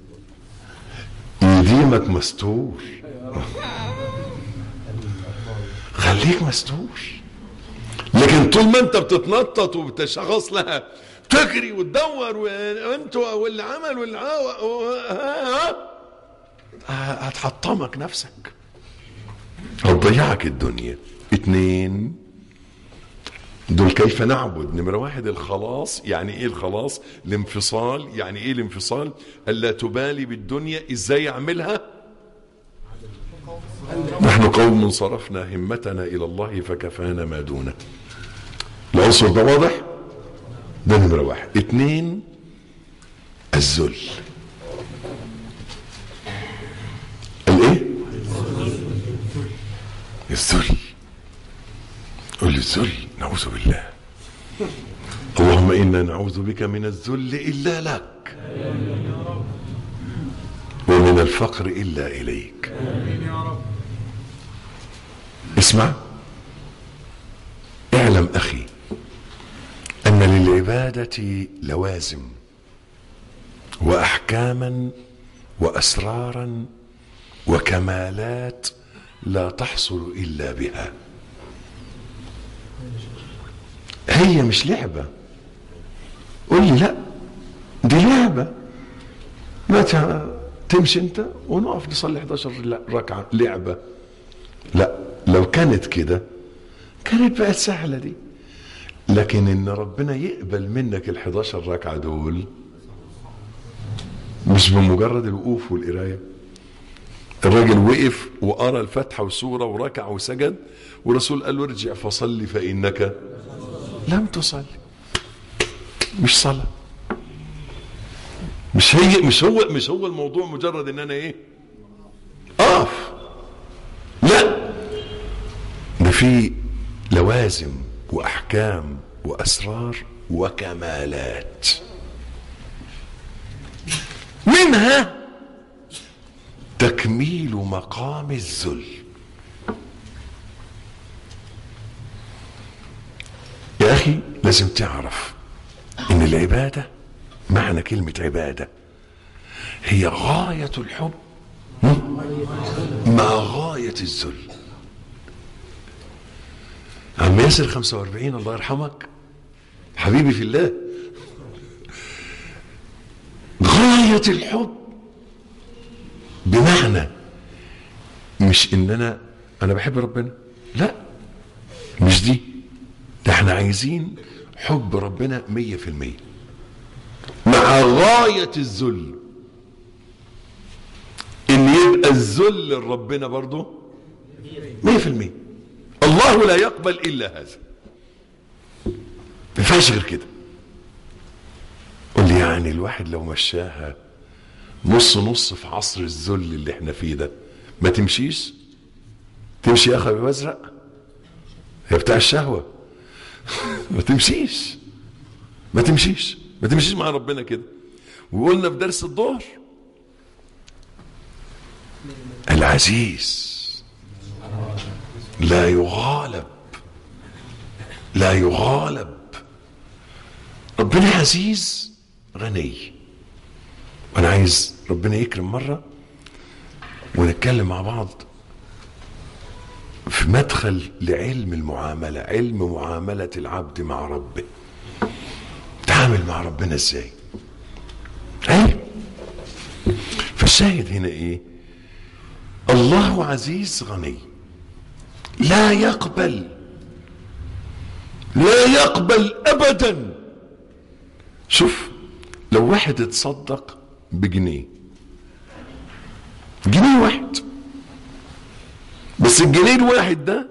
يديمك مستور خليك مستور لكن طول ما انت بتتنطط وبتشخص لها تجري وتدور وانتوا واللي عمل واللي عا- و- ها- ها- هتحطمك نفسك هتضيعك الدنيا اتنين دول كيف نعبد نمرة واحد الخلاص يعني ايه الخلاص الانفصال يعني ايه الانفصال الا تبالي بالدنيا ازاي اعملها نحن قوم صرفنا همتنا الى الله فكفانا ما دونه العنصر ده واضح ده نمرة واحد اتنين الذل الايه الذل قل الذل نعوذ بالله اللهم انا نعوذ بك من الذل الا لك ومن الفقر الا اليك اسمع اعلم اخي ان للعباده لوازم واحكاما واسرارا وكمالات لا تحصل الا بها هي مش لعبه قول لي لا دي لعبه ما ت- تمشي انت ونقف نصلي 11 لا- ركعه لعبه لا لو كانت كده كانت بقت سهله دي لكن ان ربنا يقبل منك ال 11 ركعه دول مش بمجرد الوقوف والقرايه الراجل وقف وقرا الفاتحه وسوره وركع وسجد والرسول قال له ارجع فصلي فانك لم تصلي مش صلاه مش هي مش هو مش هو الموضوع مجرد ان انا ايه اقف لا ده في لوازم واحكام واسرار وكمالات منها تكميل مقام الذل يا اخي لازم تعرف ان العباده معنى كلمه عباده هي غايه الحب مع غايه الذل عم ياسر 45 الله يرحمك حبيبي في الله غاية الحب بمعنى مش ان انا انا بحب ربنا لا مش دي ده احنا عايزين حب ربنا مية في المية مع غاية الذل ان يبقى الذل لربنا برضه مية في المية الله لا يقبل إلا هذا ما ينفعش غير كده قول لي يعني الواحد لو مشاها نص نص في عصر الذل اللي احنا فيه ده ما تمشيش تمشي يا اخي ابو ازرق هي بتاع الشهوه ما تمشيش ما تمشيش ما تمشيش مع ربنا كده وقلنا في درس الظهر العزيز لا يغالب لا يغالب ربنا عزيز غني وانا عايز ربنا يكرم مره ونتكلم مع بعض في مدخل لعلم المعامله علم معامله العبد مع ربه تعامل مع ربنا ازاي علم فالشاهد هنا ايه الله عزيز غني لا يقبل لا يقبل ابدا شوف لو واحد اتصدق بجنيه جنيه واحد بس الجنيه الواحد ده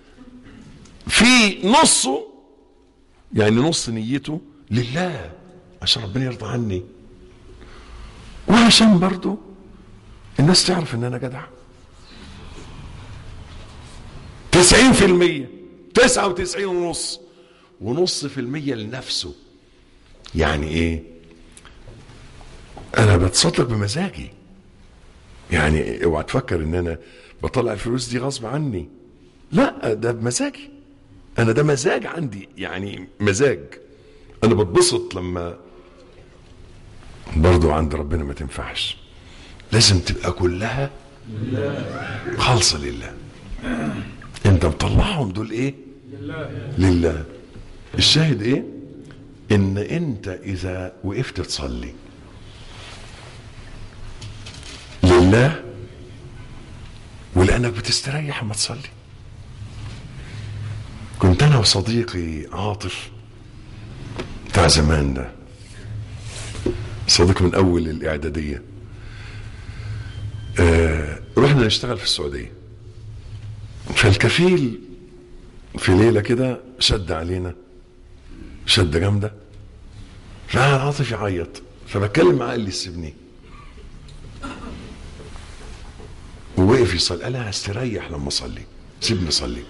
في نصه يعني نص نيته لله عشان ربنا يرضى عني وعشان برضو الناس تعرف ان انا جدع تسعين في المية تسعة وتسعين ونص ونص في المية لنفسه يعني ايه انا بتصدق بمزاجي يعني اوعى تفكر ان انا بطلع الفلوس دي غصب عني لا ده بمزاجي انا ده مزاج عندي يعني مزاج انا بتبسط لما برضو عند ربنا ما تنفعش لازم تبقى كلها خالصة لله انت مطلعهم دول ايه لله الشاهد ايه ان انت اذا وقفت تصلي لله ولانك بتستريح لما تصلي كنت انا وصديقي عاطف بتاع زمان ده صديق من اول الاعداديه آه رحنا نشتغل في السعوديه فالكفيل في ليله كده شد علينا شده جامده فقعد عاطف يعيط فبتكلم معاه قال لي سيبني ووقف يصلي قال انا هستريح لما اصلي سيبني اصلي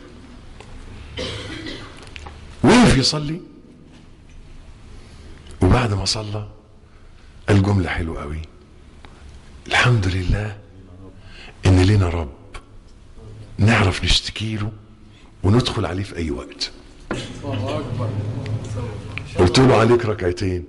وقف يصلي وبعد ما صلى قال جمله حلوه قوي الحمد لله ان لنا رب نعرف نشتكي له وندخل عليه في اي وقت قلت له عليك ركعتين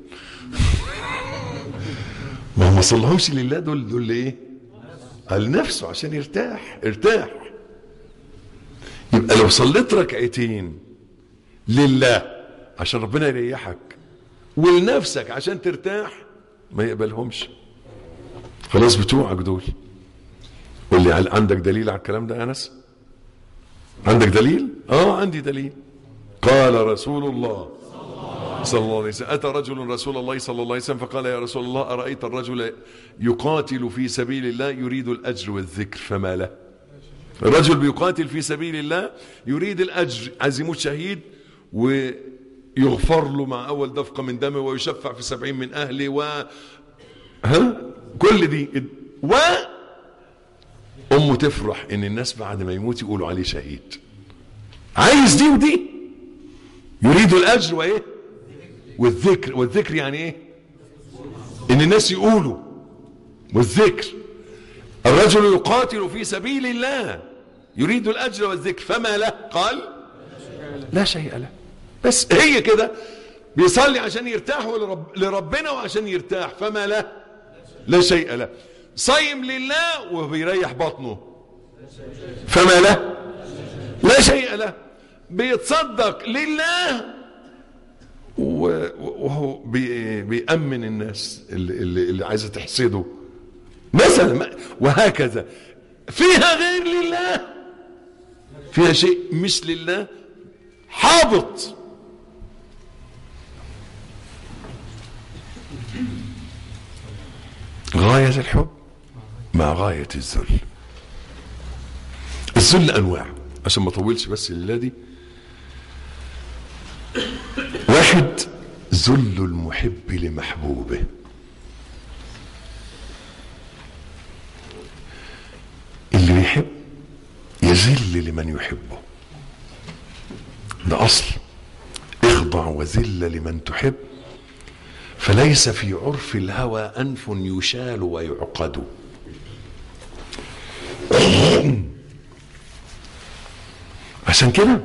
ما هو ما صلهمش لله دول دول ايه قال نفسه عشان يرتاح ارتاح يبقى لو صليت ركعتين لله عشان ربنا يريحك ولنفسك عشان ترتاح ما يقبلهمش خلاص بتوعك دول قول لي هل عندك دليل على الكلام ده يا انس عندك دليل اه عندي دليل قال رسول الله صلى الله عليه وسلم أتى رجل رسول الله صلى الله عليه وسلم فقال يا رسول الله أرأيت الرجل يقاتل في سبيل الله يريد الأجر والذكر فما له الرجل بيقاتل في سبيل الله يريد الأجر عايز يموت شهيد ويغفر له مع أول دفقة من دمه ويشفع في سبعين من أهله و ها كل دي و أمه تفرح إن الناس بعد ما يموت يقولوا عليه شهيد عايز دي ودي يريد الأجر وإيه والذكر والذكر يعني ايه ان الناس يقولوا والذكر الرجل يقاتل في سبيل الله يريد الاجر والذكر فما له قال لا شيء له بس هي كده بيصلي عشان يرتاح لرب لربنا وعشان يرتاح فما له لا شيء له صيم لله وبيريح بطنه فما له لا شيء له بيتصدق لله وهو بي بيأمن الناس اللي, اللي, اللي عايزة تحسده مثلا وهكذا فيها غير لله فيها شيء مش لله حابط غاية الحب مع غاية الذل الذل أنواع عشان ما أطولش بس الليلة دي واحد ذل المحب لمحبوبه اللي بيحب يذل لمن يحبه ده أصل اخضع وذل لمن تحب فليس في عرف الهوى أنف يشال ويعقد عشان كده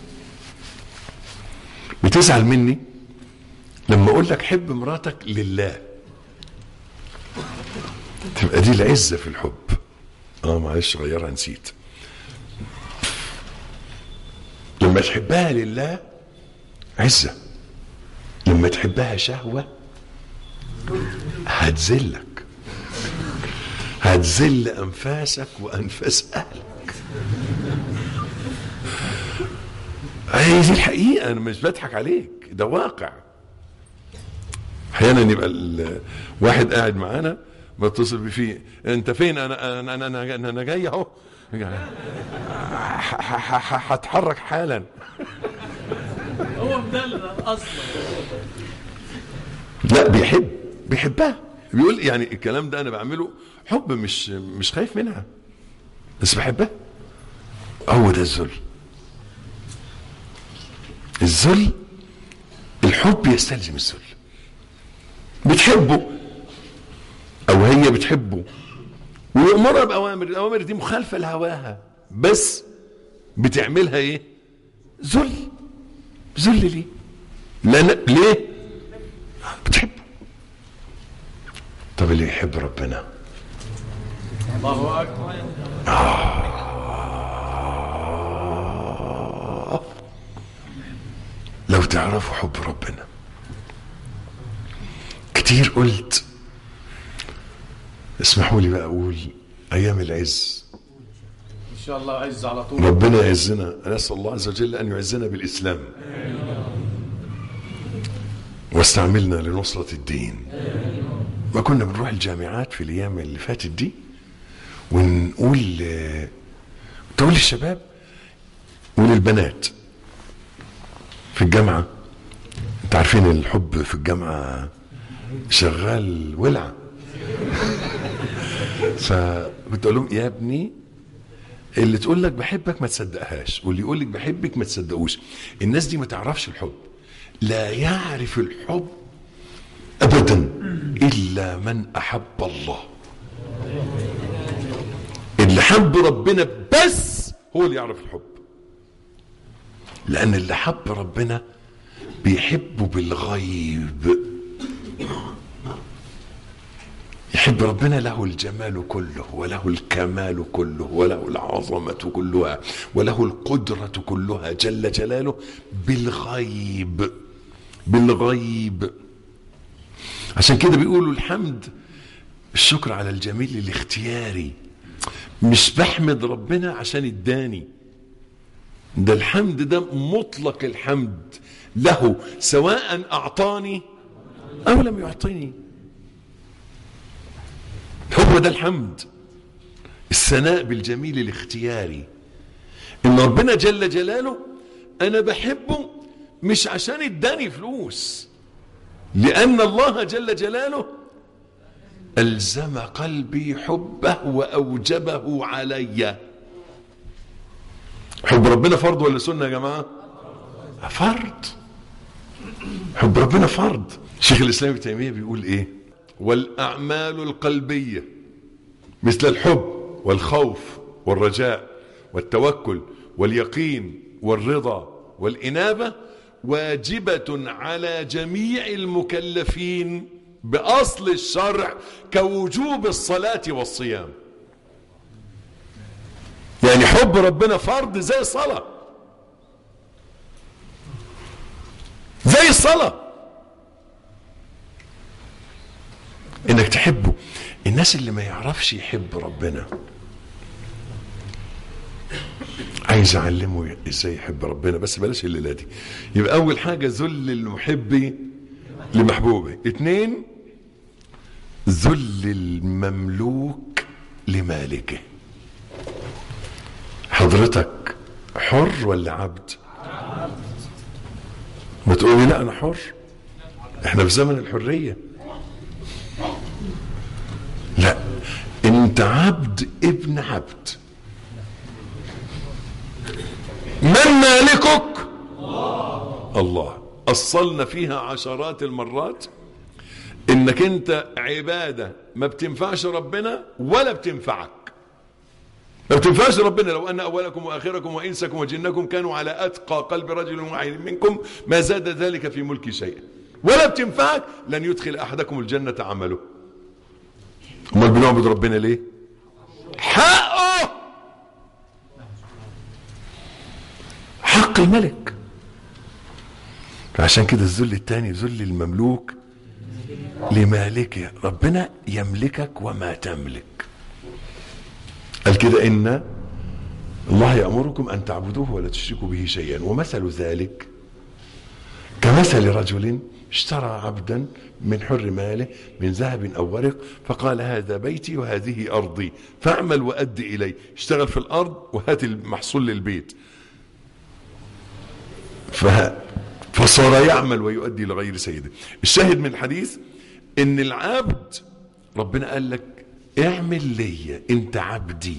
بتزعل مني لما اقول لك حب مراتك لله تبقى دي العزه في الحب اه معلش غيرها نسيت لما تحبها لله عزه لما تحبها شهوه هتذلك هتذل انفاسك وانفاس اهلك هي دي الحقيقه انا مش بضحك عليك ده واقع احيانا يبقى ال- واحد قاعد معانا بتصل بيه فيه انت فين انا انا انا انا, أنا جاي اهو ح- ح- ح- هتحرك حالا هو مدلل اصلا لا بيحب بيحبها بيقول يعني الكلام ده انا بعمله حب مش مش خايف منها بس بحبها هو ده الذل الذل الحب يستلزم الذل بتحبه او هي بتحبه ويأمرها بأوامر الأوامر دي مخالفة لهواها بس بتعملها ايه ذل ذل ليه لأن ليه بتحبه طب اللي يحب ربنا الله اكبر لو تعرفوا حب ربنا كتير قلت اسمحوا لي بقى اقول ايام العز ان شاء الله عز على طول ربنا يعزنا نسال الله عز وجل ان يعزنا بالاسلام واستعملنا لنصرة الدين ما كنا بنروح الجامعات في الايام اللي فاتت دي ونقول آه، تقول للشباب وللبنات في الجامعة انت عارفين الحب في الجامعة شغال ولع فكنت اقول لهم يا ابني اللي تقول لك بحبك ما تصدقهاش واللي يقول لك بحبك ما تصدقوش الناس دي ما تعرفش الحب لا يعرف الحب ابدا الا من احب الله اللي حب ربنا بس هو اللي يعرف الحب لان اللي حب ربنا بيحبه بالغيب يحب ربنا له الجمال كله وله الكمال كله وله العظمة كلها وله القدرة كلها جل جلاله بالغيب بالغيب عشان كده بيقولوا الحمد الشكر على الجميل الاختياري مش بحمد ربنا عشان اداني ده الحمد ده مطلق الحمد له سواء اعطاني او لم يعطيني هو ده الحمد الثناء بالجميل الاختياري ان ربنا جل جلاله انا بحبه مش عشان اداني فلوس لان الله جل جلاله الزم قلبي حبه واوجبه علي حب ربنا فرض ولا سنه يا جماعه فرض حب ربنا فرض شيخ الاسلام ابن تيميه بيقول ايه والاعمال القلبيه مثل الحب والخوف والرجاء والتوكل واليقين والرضا والانابه واجبه على جميع المكلفين باصل الشرع كوجوب الصلاه والصيام يعني حب ربنا فرض زي الصلاه زي الصلاه انك تحبه الناس اللي ما يعرفش يحب ربنا عايز اعلمه ازاي يحب ربنا بس بلاش الليله دي يبقى اول حاجه ذل المحب لمحبوبه اتنين ذل المملوك لمالكه حضرتك حر ولا عبد ما تقولي لا انا حر احنا في زمن الحريه لا انت عبد ابن عبد من مالكك الله اصلنا فيها عشرات المرات انك انت عباده ما بتنفعش ربنا ولا بتنفعك ما بتنفعش ربنا لو ان اولكم واخركم وانسكم وجنكم كانوا على اتقى قلب رجل واحد منكم ما زاد ذلك في ملك شيئا ولا بتنفعك لن يدخل احدكم الجنه عمله امال بنعبد ربنا ليه حقه حق الملك عشان كده الذل الثاني ذل المملوك لمالكه ربنا يملكك وما تملك قال كده ان الله يأمركم أن تعبدوه ولا تشركوا به شيئا ومثل ذلك كمثل رجل اشترى عبدا من حر ماله من ذهب أو ورق فقال هذا بيتي وهذه أرضي فاعمل وأد إلي اشتغل في الأرض وهات المحصول للبيت ف... فصار يعمل ويؤدي لغير سيده الشاهد من الحديث ان العبد ربنا قال لك اعمل لي انت عبدي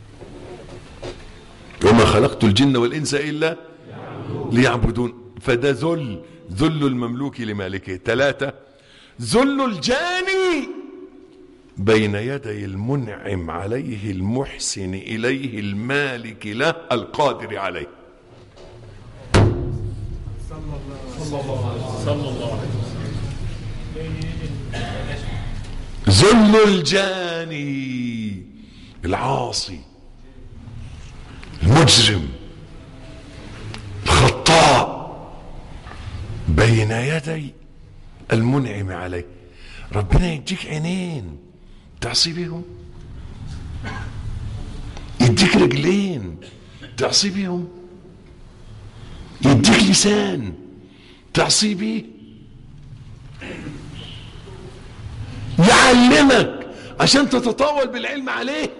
وما خلقت الجن والانس الا ليعبدون فده ذل ذل المملوك لمالكه ثلاثة ذل الجاني بين يدي المنعم عليه المحسن إليه المالك له القادر عليه ذل الجاني العاصي المجرم الخطاء بين يدي المنعم عليه ربنا يديك عينين تعصي بهم يديك رجلين تعصي بهم يديك لسان تعصي بيه يعلمك عشان تتطاول بالعلم عليه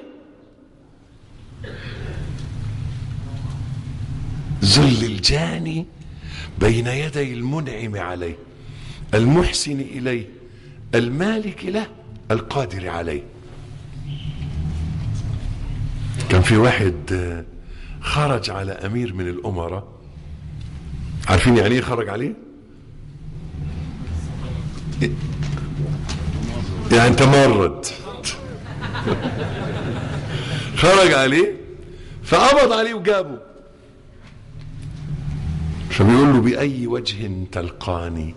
ذل الجاني بين يدي المنعم عليه المحسن اليه المالك له القادر عليه كان في واحد خرج على امير من الامراء عارفين يعني ايه خرج عليه يعني تمرد خرج عليه فقبض عليه وجابه فبيقول له بأي وجه تلقاني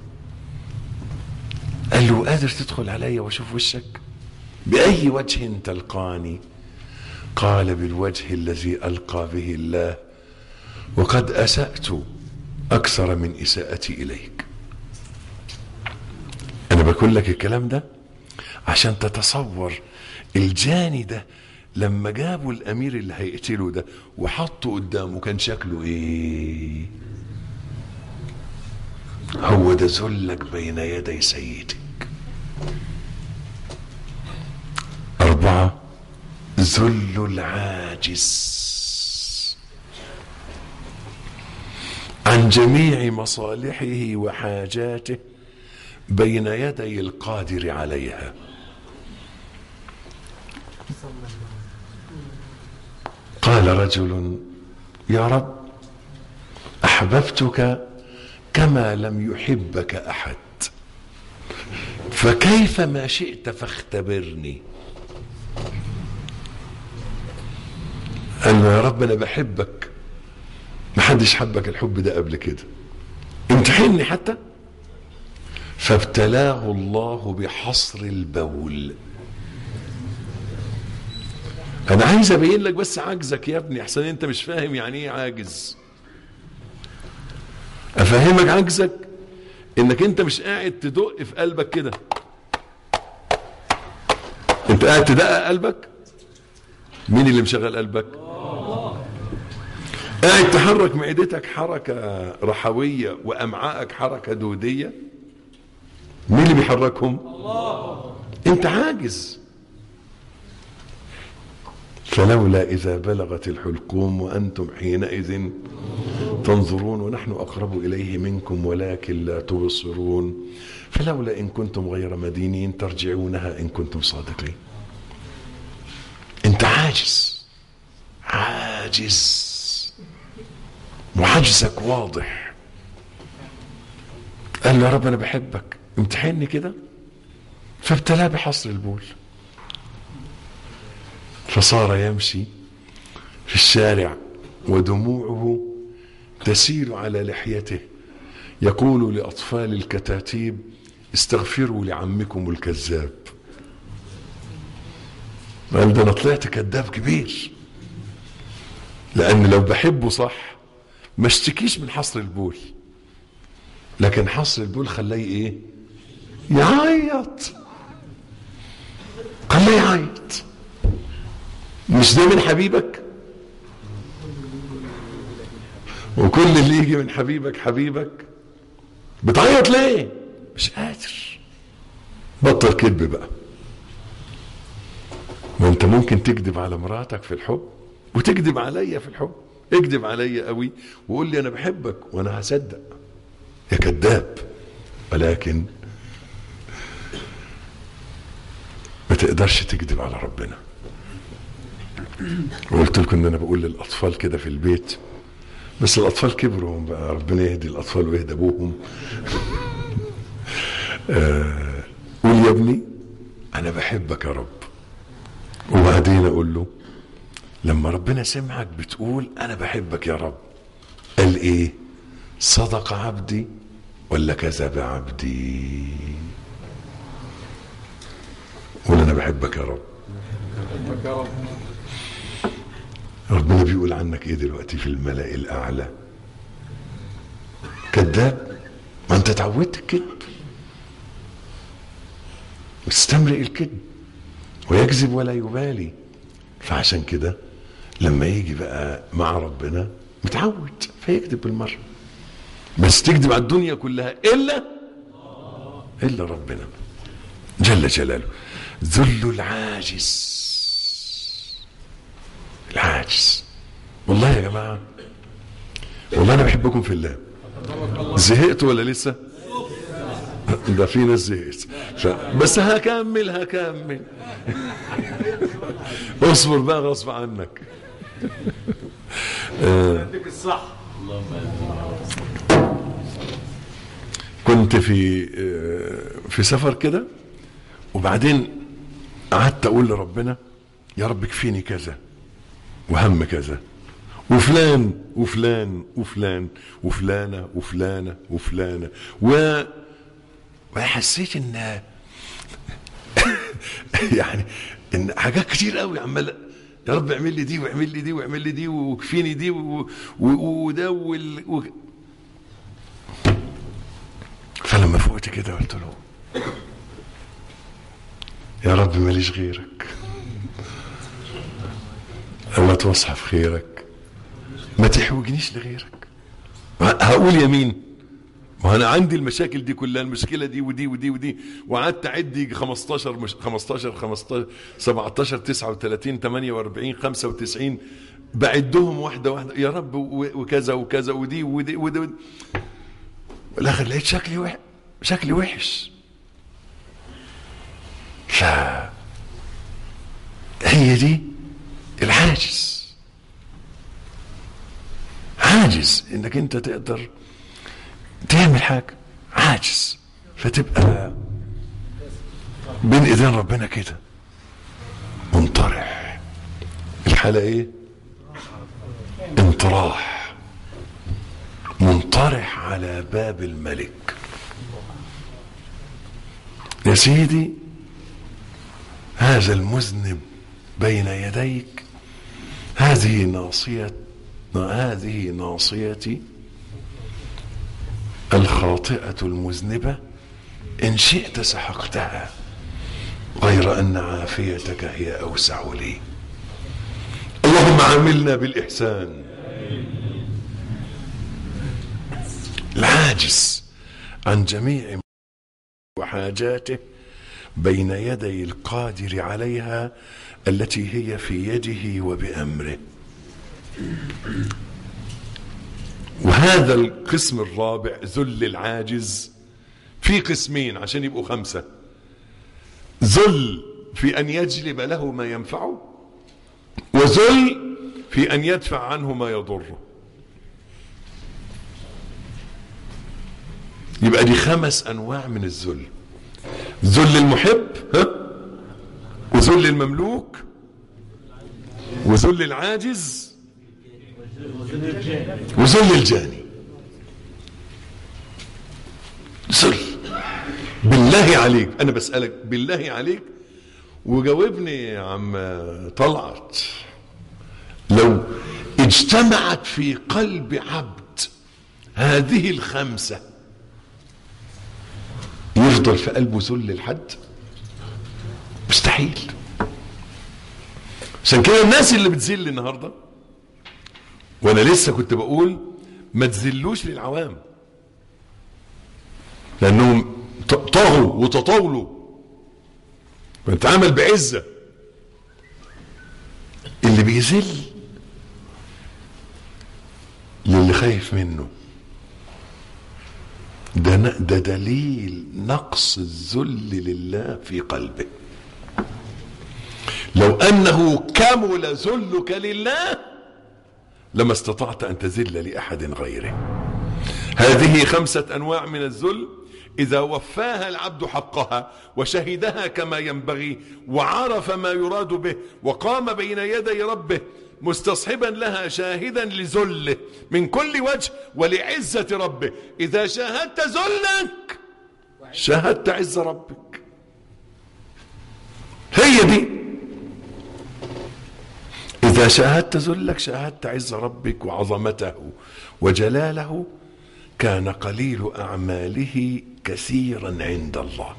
قال له قادر تدخل علي واشوف وشك بأي وجه تلقاني قال بالوجه الذي ألقى به الله وقد أسأت أكثر من إساءتي إليك أنا بقول لك الكلام ده عشان تتصور الجاني ده لما جابوا الأمير اللي هيقتله ده وحطه قدامه كان شكله إيه هو ده ذلك بين يدي سيدك أربعة ذل العاجز عن جميع مصالحه وحاجاته بين يدي القادر عليها قال رجل يا رب احببتك كما لم يحبك احد فكيف ما شئت فاختبرني قال له يا رب انا بحبك ما حدش حبك الحب ده قبل كده امتحني حتى فابتلاه الله بحصر البول انا عايز ابين لك بس عجزك يا ابني احسن انت مش فاهم يعني ايه عاجز افهمك عجزك انك انت مش قاعد تدق في قلبك كده انت قاعد تدقق قلبك مين اللي مشغل قلبك قاعد تحرك معدتك حركة رحوية وأمعائك حركة دودية مين اللي بيحركهم الله انت عاجز فلولا إذا بلغت الحلقوم وأنتم حينئذ تنظرون ونحن أقرب إليه منكم ولكن لا تبصرون فلولا إن كنتم غير مدينين ترجعونها إن كنتم صادقين أنت عاجز عاجز وعجزك واضح قال له يا رب أنا بحبك امتحني كده فابتلاه بحصر البول فصار يمشي في الشارع ودموعه تسيل على لحيته يقول لأطفال الكتاتيب استغفروا لعمكم الكذاب قال ده انا طلعت كذاب كبير لان لو بحبه صح ما اشتكيش من حصر البول لكن حصر البول خلاه ايه يعيط خلاه يعيط مش ده من حبيبك وكل اللي يجي من حبيبك حبيبك بتعيط ليه مش قادر بطل كذب بقى ما انت ممكن تكذب على مراتك في الحب وتكذب عليا في الحب اكذب عليا قوي وقول لي انا بحبك وانا هصدق يا كذاب ولكن ما تقدرش تكذب على ربنا وقلت لكم ان انا بقول للاطفال كده في البيت بس الاطفال كبروا بقى ربنا يهدي الاطفال ويهدى ابوهم آه، قول يا ابني انا بحبك يا رب وبعدين اقول له لما ربنا سمعك بتقول انا بحبك يا رب قال ايه صدق عبدي ولا كذب عبدي قول انا بحبك يا رب يا رب ربنا بيقول عنك ايه دلوقتي في الملأ الاعلى كذاب ما انت اتعودت الكذب مستمرئ الكذب ويكذب ولا يبالي فعشان كده لما يجي بقى مع ربنا متعود فيكذب بالمره بس تكذب على الدنيا كلها الا الا ربنا جل جلاله ذل العاجز العاجز والله يا جماعه والله انا بحبكم في الله زهقت ولا لسه ده في ناس زهقت ف... بس هكمل هكمل اصبر بقى غصب عنك يديك الصح اللهم امين كنت في آه، في سفر كده وبعدين قعدت اقول لربنا يا رب كفيني كذا وهم كذا وفلان وفلان وفلان وفلانه وفلانه وفلانه و وحسيت ان يعني ان حاجات كتير قوي عمال يا رب اعمل لي دي واعمل لي دي واعمل لي دي وكفيني دي و- و- وده وال... و... فلما فوقت كده قلت له يا رب ماليش غيرك اما توصح في خيرك ما تحوجنيش لغيرك هقول يمين ما انا عندي المشاكل دي كلها المشكله دي ودي ودي ودي وقعدت اعد يجي 15 مش 15 15 17 39 48 95 بعدهم واحده واحده يا رب و- وكذا وكذا ودي ودي ودي, ودي. والاخر لقيت شكلي وح... شكلي وحش ف هي دي العاجز عاجز انك انت تقدر تعمل حاجه عاجز فتبقى بين ايدين ربنا كده منطرح الحاله ايه انطراح منطرح على باب الملك يا سيدي هذا المذنب بين يديك هذه ناصية هذه ناصيتي الخاطئة المذنبة إن شئت سحقتها غير أن عافيتك هي أوسع لي اللهم عاملنا بالإحسان العاجز عن جميع وحاجاته بين يدي القادر عليها التي هي في يده وبامره وهذا القسم الرابع ذل العاجز في قسمين عشان يبقوا خمسه ذل في ان يجلب له ما ينفعه وذل في ان يدفع عنه ما يضره يبقى دي خمس انواع من الذل ذل المحب ها وذل المملوك وذل العاجز وذل الجاني ذل بالله عليك انا بسالك بالله عليك وجاوبني يا عم طلعت لو اجتمعت في قلب عبد هذه الخمسه يفضل في قلبه ذل الحد مستحيل عشان كده الناس اللي بتذل النهارده وانا لسه كنت بقول ما تذلوش للعوام لانهم طغوا وتطاولوا بنتعامل بعزه اللي بيذل للي خايف منه ده ده دليل نقص الذل لله في قلبه لو انه كمل ذلك لله لما استطعت ان تذل لاحد غيره هذه خمسه انواع من الذل اذا وفاها العبد حقها وشهدها كما ينبغي وعرف ما يراد به وقام بين يدي ربه مستصحبا لها شاهدا لذله من كل وجه ولعزة ربه إذا شاهدت ذلك شاهدت عز ربك هي دي إذا شاهدت ذلك شاهدت عز ربك وعظمته وجلاله كان قليل أعماله كثيرا عند الله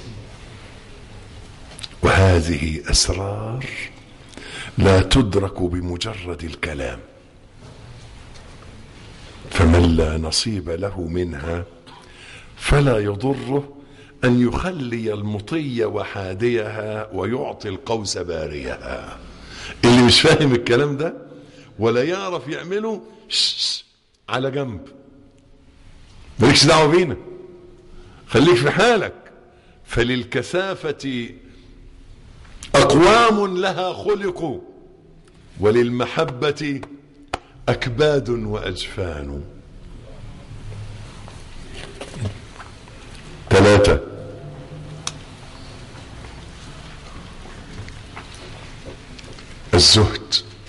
وهذه أسرار لا تدرك بمجرد الكلام فمن لا نصيب له منها فلا يضره ان يخلي المطي وحاديها ويعطي القوس باريها اللي مش فاهم الكلام ده ولا يعرف يعمله شش على جنب مالكش دعوه بينا خليك في حالك فللكثافه أقوام لها خلقوا وللمحبة أكباد وأجفان ثلاثة الزهد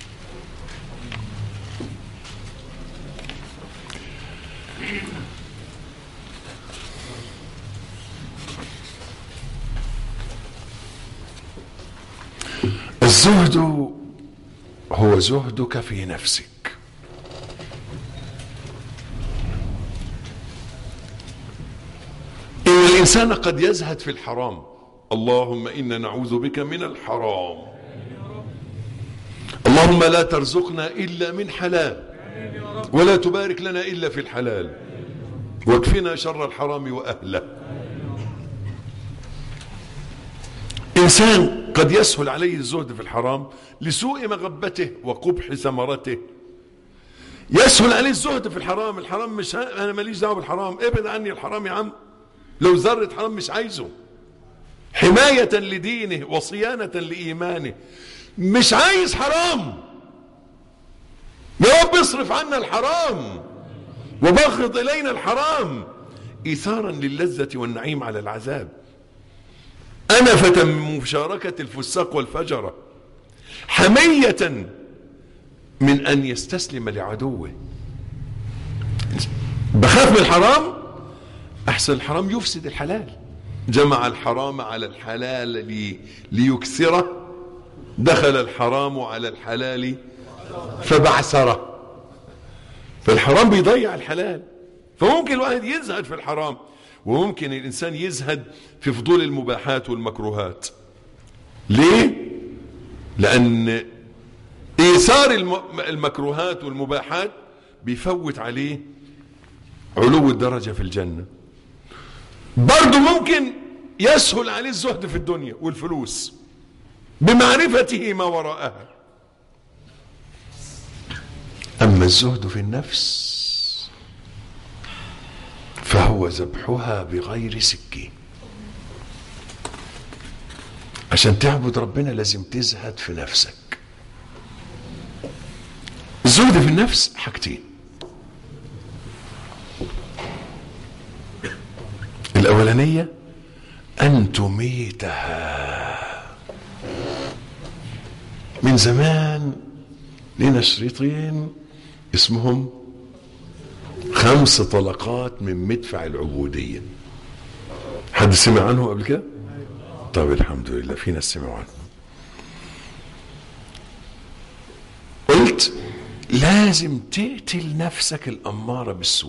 الزهد هو زهدك في نفسك إن الإنسان قد يزهد في الحرام اللهم إنا نعوذ بك من الحرام اللهم لا ترزقنا إلا من حلال ولا تبارك لنا إلا في الحلال واكفنا شر الحرام وأهله إنسان قد يسهل عليه الزهد في الحرام لسوء مغبته وقبح ثمرته يسهل عليه الزهد في الحرام الحرام مش ها... انا ماليش دعوه بالحرام ابعد عني الحرام يا عم لو ذره حرام مش عايزه حمايه لدينه وصيانه لايمانه مش عايز حرام يا رب اصرف عنا الحرام وبغض الينا الحرام ايثارا للذه والنعيم على العذاب أنفة من مشاركة الفساق والفجرة حمية من أن يستسلم لعدوه بخاف من الحرام أحسن الحرام يفسد الحلال جمع الحرام على الحلال لي ليكثره دخل الحرام على الحلال فبعثره فالحرام بيضيع الحلال فممكن الواحد يزهد في الحرام وممكن الإنسان يزهد في فضول المباحات والمكروهات ليه؟ لأن إيثار المكروهات والمباحات بيفوت عليه علو الدرجة في الجنة برضه ممكن يسهل عليه الزهد في الدنيا والفلوس بمعرفته ما وراءها أما الزهد في النفس فهو ذبحها بغير سكين عشان تعبد ربنا لازم تزهد في نفسك الزهد في النفس حاجتين الأولانية أن تميتها من زمان لنا شريطين اسمهم خمس طلقات من مدفع العبودية حد سمع عنه قبل كده؟ طب الحمد لله في ناس سمعوا عنه قلت لازم تقتل نفسك الأمارة بالسوء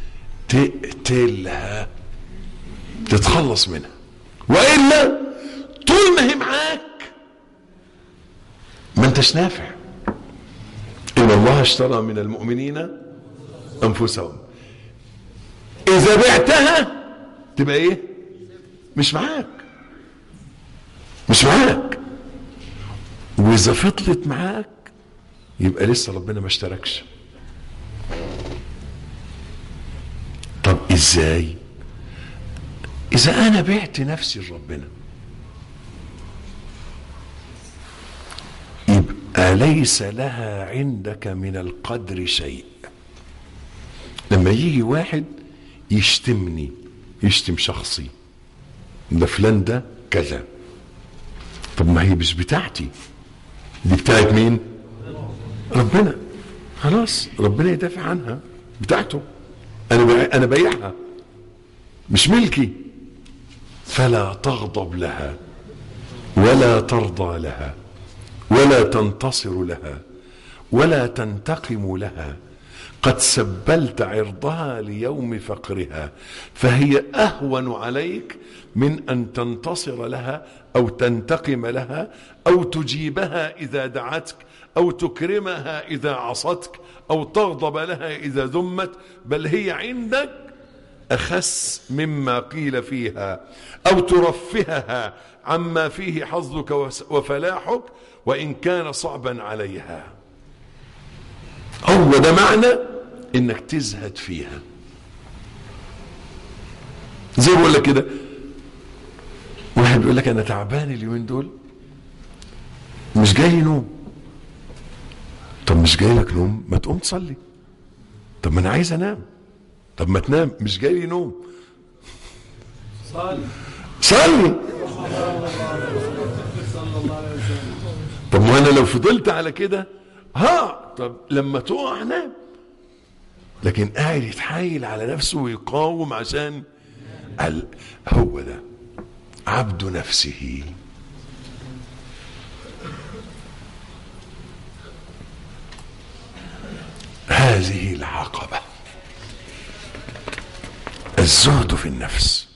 تقتلها تتخلص منها وإلا طول ما هي معاك ما انتش نافع إن الله اشترى من المؤمنين أنفسهم إذا بعتها تبقى إيه مش معاك مش معاك وإذا فضلت معاك يبقى لسه ربنا ما اشتركش طب ازاي اذا انا بعت نفسي لربنا يبقى ليس لها عندك من القدر شيء لما يجي واحد يشتمني يشتم شخصي ده فلان ده كذا طب ما هي مش بتاعتي دي بتاعت مين ربنا خلاص ربنا يدافع عنها بتاعته انا بع... انا بايعها مش ملكي فلا تغضب لها ولا ترضى لها ولا تنتصر لها ولا تنتقم لها قد سبلت عرضها ليوم فقرها فهي اهون عليك من ان تنتصر لها او تنتقم لها او تجيبها اذا دعتك او تكرمها اذا عصتك او تغضب لها اذا ذمت بل هي عندك اخس مما قيل فيها او ترفهها عما فيه حظك وفلاحك وان كان صعبا عليها هو ده معنى انك تزهد فيها زي بقول لك كده واحد بيقول لك انا تعبان اليومين دول مش جاي نوم طب مش جاي لك نوم ما تقوم تصلي طب ما انا عايز انام طب ما تنام مش جاي لي نوم صلي صلي طب ما انا لو فضلت على كده ها طب لما تقع نام لكن قاعد يتحايل على نفسه ويقاوم عشان ال... هو ده عبد نفسه هذه العقبة الزهد في النفس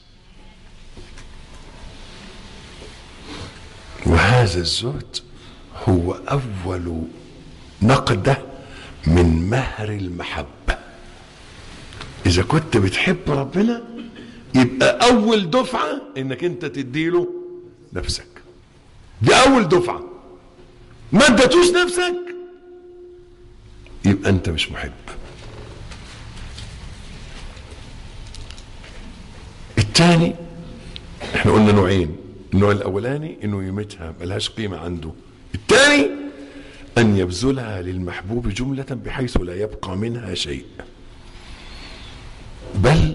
وهذا الزهد هو أول نقدة من مهر المحبة إذا كنت بتحب ربنا يبقى أول دفعة إنك أنت تديله نفسك دي أول دفعة ما اديتوش نفسك يبقى أنت مش محب الثاني احنا قلنا نوعين النوع الاولاني انه يمتها ملهاش قيمه عنده الثاني ان يبذلها للمحبوب جمله بحيث لا يبقى منها شيء بل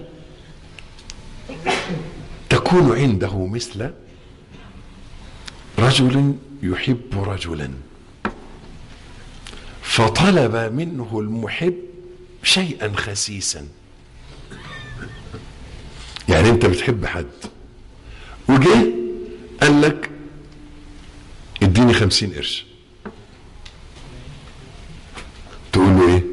تكون عنده مثل رجل يحب رجلا فطلب منه المحب شيئا خسيسا يعني انت بتحب حد وجه قال لك اديني خمسين قرش تقول له ايه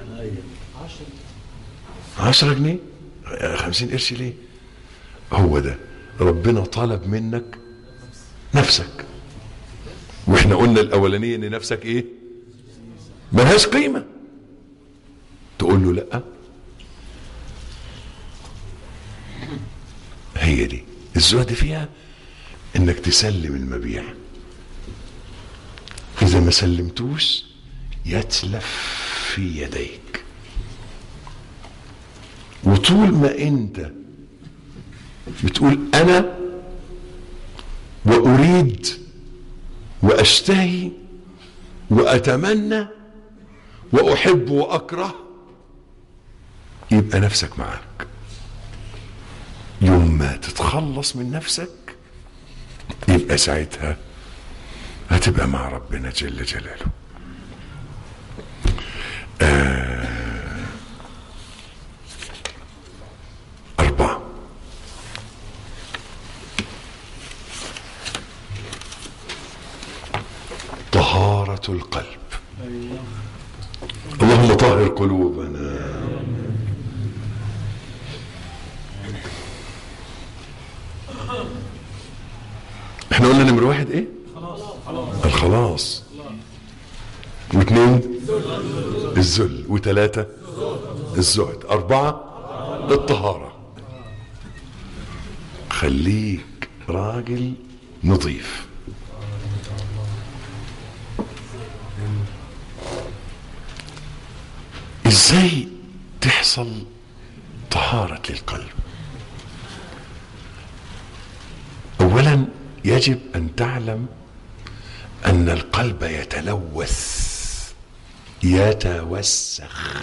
عشرة جنيه خمسين قرش ليه هو ده ربنا طلب منك نفسك واحنا قلنا الاولانيه ان نفسك ايه ملهاش قيمه تقول له لا هي دي الزهد فيها انك تسلم المبيع اذا ما سلمتوش يتلف في يديك وطول ما انت بتقول انا واريد واشتهي واتمنى واحب واكره يبقى نفسك معاك يوم ما تتخلص من نفسك يبقى ساعتها هتبقى مع ربنا جل جلاله آه أربعة طهارة القلب اللهم طهر قلوبنا احنا قلنا نمرة واحد ايه الخلاص واثنين الذل وثلاثة الزهد أربعة الطهارة خليك راجل نظيف ازاي تحصل طهارة للقلب اولا يجب ان تعلم ان القلب يتلوث يتوسخ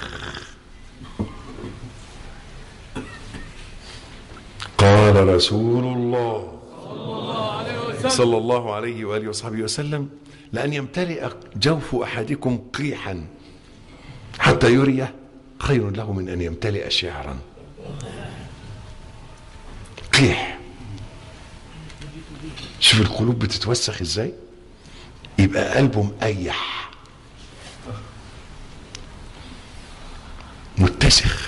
قال رسول الله صلى الله عليه واله وصحبه وسلم لان يمتلئ جوف احدكم قيحا حتى يريه خير له من ان يمتلئ شعرا قيح شوف القلوب بتتوسخ ازاي يبقى قلبه مقيح متسخ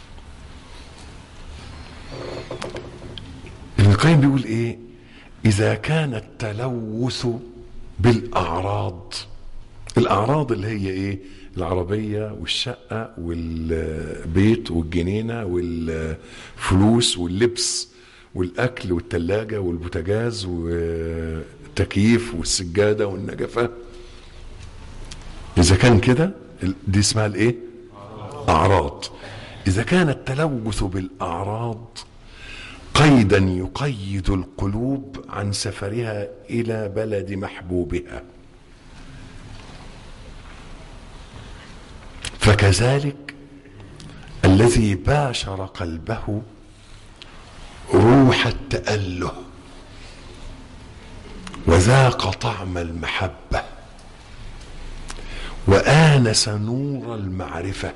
ابن القيم بيقول ايه اذا كان التلوث بالاعراض الاعراض اللي هي ايه العربية والشقة والبيت والجنينة والفلوس واللبس والأكل والتلاجة والبوتاجاز والتكييف والسجادة والنجفة إذا كان كده دي اسمها الإيه؟ أعراض إذا كان التلوث بالأعراض قيدا يقيد القلوب عن سفرها إلى بلد محبوبها فكذلك الذي باشر قلبه روح التأله وذاق طعم المحبة وآنس نور المعرفة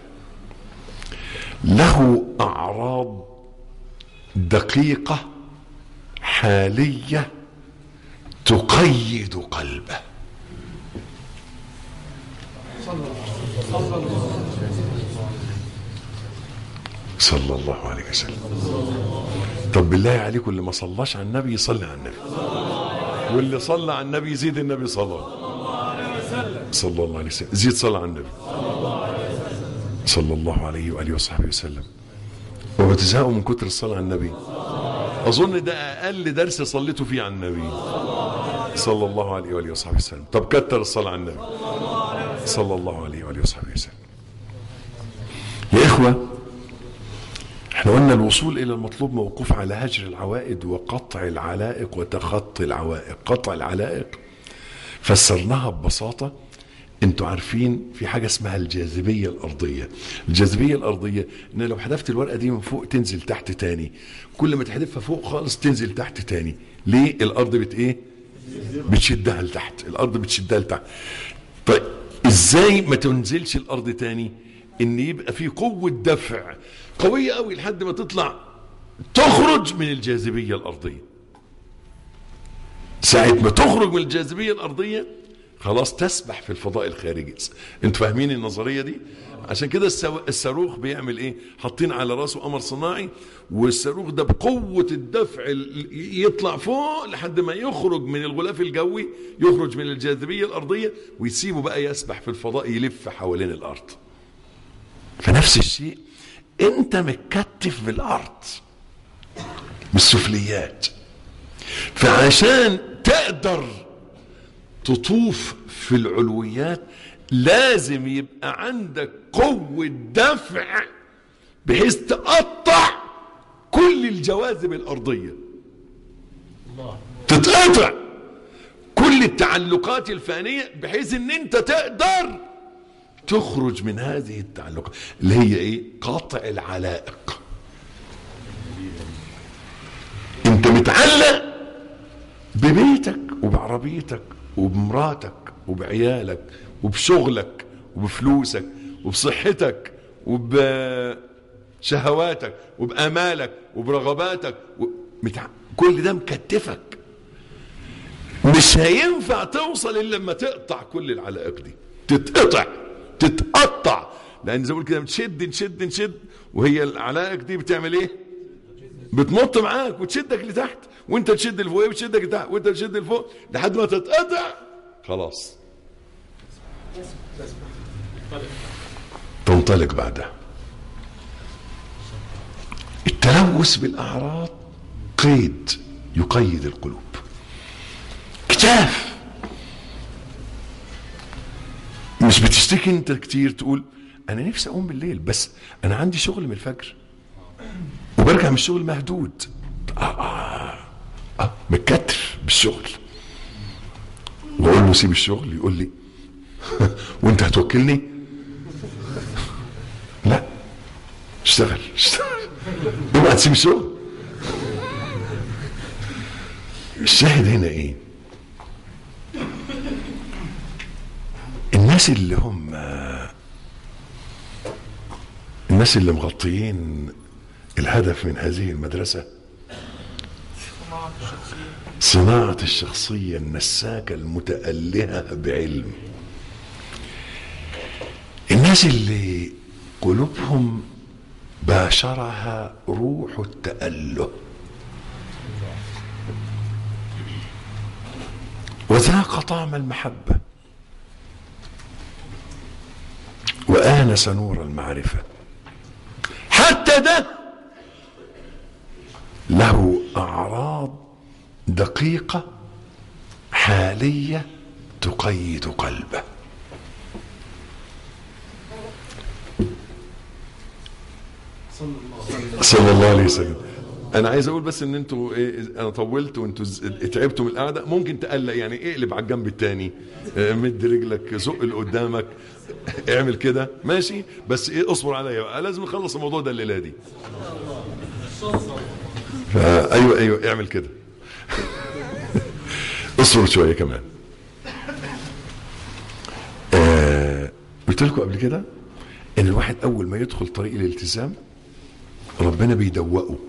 له أعراض دقيقة حالية تقيد قلبه صلى الله عليه وسلم طب بالله عليكم اللي ما صلاش على النبي يصلي على النبي واللي صلى على النبي يزيد النبي صلى صلى الله عليه وسلم زيد صلى على النبي صلى الله عليه واله وصحبه وسلم وبتزهقوا من كتر الصلاه على النبي اظن ده اقل درس صليته فيه على النبي صلى الله عليه واله وصحبه وسلم طب كتر الصلاه على النبي صلى الله عليه واله وصحبه وسلم يا اخوه احنا قلنا الوصول الى المطلوب موقوف على هجر العوائد وقطع العلائق وتخطي العوائق قطع العلائق فسرناها ببساطة انتوا عارفين في حاجة اسمها الجاذبية الأرضية الجاذبية الأرضية ان لو حذفت الورقة دي من فوق تنزل تحت تاني كل ما تحذفها فوق خالص تنزل تحت تاني ليه الأرض بت ايه بتشدها لتحت الأرض بتشدها لتحت طيب ازاي ما تنزلش الأرض تاني ان يبقى في قوة دفع قوية قوي لحد ما تطلع تخرج من الجاذبية الأرضية ساعة ما تخرج من الجاذبية الأرضية خلاص تسبح في الفضاء الخارجي انتوا فاهمين النظرية دي عشان كده الصاروخ بيعمل ايه حاطين على راسه قمر صناعي والصاروخ ده بقوة الدفع يطلع فوق لحد ما يخرج من الغلاف الجوي يخرج من الجاذبية الأرضية ويسيبه بقى يسبح في الفضاء يلف حوالين الأرض فنفس الشيء انت متكتف بالارض بالسفليات فعشان تقدر تطوف في العلويات لازم يبقى عندك قوة دفع بحيث تقطع كل الجواذب الأرضية تتقطع كل التعلقات الفانية بحيث ان انت تقدر تخرج من هذه التعلقات اللي هي ايه قطع العلائق انت متعلق ببيتك وبعربيتك وبمراتك وبعيالك وبشغلك وبفلوسك وبصحتك وبشهواتك وبامالك وبرغباتك و... متع... كل ده مكتفك مش هينفع توصل الا لما تقطع كل العلائق دي تتقطع تتقطع لان زي ما بقول كده بتشد نشد نشد وهي العلائق دي بتعمل ايه بتنط معاك وتشدك لتحت وانت تشد لفوق وهي بتشدك لتحت وانت تشد لفوق لحد ما تتقطع خلاص تنطلق بعدها التلوث بالاعراض قيد يقيد القلوب كتاف مش بتشتكي انت كتير تقول انا نفسي اقوم بالليل بس انا عندي شغل من الفجر وبرجع من الشغل مهدود آه آه آه متكتف بالشغل واقول له سيب الشغل يقول لي وانت هتوكلني لا اشتغل اشتغل اوعى تسيب الشغل الشاهد هنا ايه الناس اللي هم الناس اللي مغطيين الهدف من هذه المدرسة صناعة الشخصية النساكة المتألهة بعلم الناس اللي قلوبهم باشرها روح التأله وذاق طعم المحبة وآنس نور المعرفة حتى ده له أعراض دقيقة حالية تقيد قلبه صلى الله عليه وسلم انا عايز اقول بس ان انتوا إيه انا طولت وانتوا ز- تعبتوا من القعده ممكن تقلق يعني اقلب على الجنب الثاني مد رجلك زق اللي قدامك اعمل كده ماشي بس ايه اصبر عليا بقى لازم نخلص الموضوع ده الليله دي فا ايوه ايوه اعمل كده اصبر شويه كمان آه قلت لكم قبل كده ان الواحد اول ما يدخل طريق الالتزام ربنا بيدوقه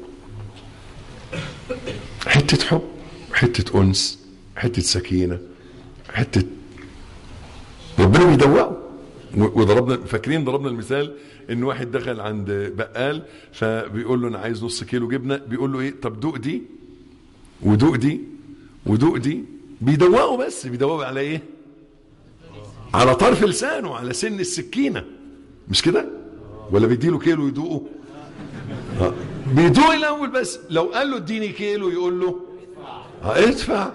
حتة حب حتة أنس حتة سكينة حتة ربنا بيدوقه و- وضربنا فاكرين ضربنا المثال ان واحد دخل عند بقال فبيقول له انا عايز نص كيلو جبنه بيقول له ايه طب دوق دي ودوق دي ودوق دي بيدوقه بس بيدوقه على ايه على طرف لسانه على سن السكينه مش كده ولا بيديله كيلو يدوقه آه. بيدوق الاول بس لو قال له اديني كيلو يقول له اه ادفع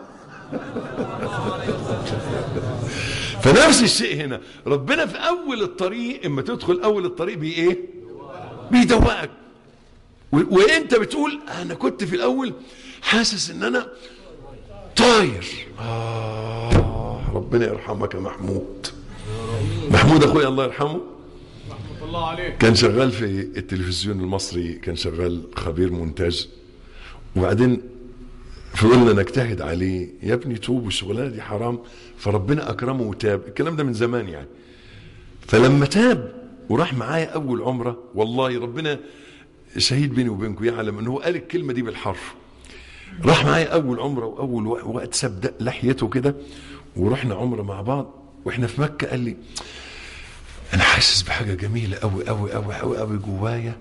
فنفس الشيء هنا ربنا في اول الطريق اما تدخل اول الطريق بي ايه بيدوقك و- وانت بتقول انا كنت في الاول حاسس ان انا طاير آه ربنا يرحمك يا محمود محمود اخويا الله يرحمه الله عليك كان شغال في التلفزيون المصري كان شغال خبير مونتاج وبعدين فضلنا نجتهد عليه يا ابني توب والشغلانه دي حرام فربنا اكرمه وتاب الكلام ده من زمان يعني فلما تاب وراح معايا اول عمره والله ربنا شهيد بيني وبينكم يعلم انه قال الكلمه دي بالحرف راح معايا اول عمره واول وق- وقت ساب د- لحيته كده ورحنا عمره مع بعض واحنا في مكه قال لي انا حاسس بحاجه جميله قوي قوي قوي قوي قوي جوايا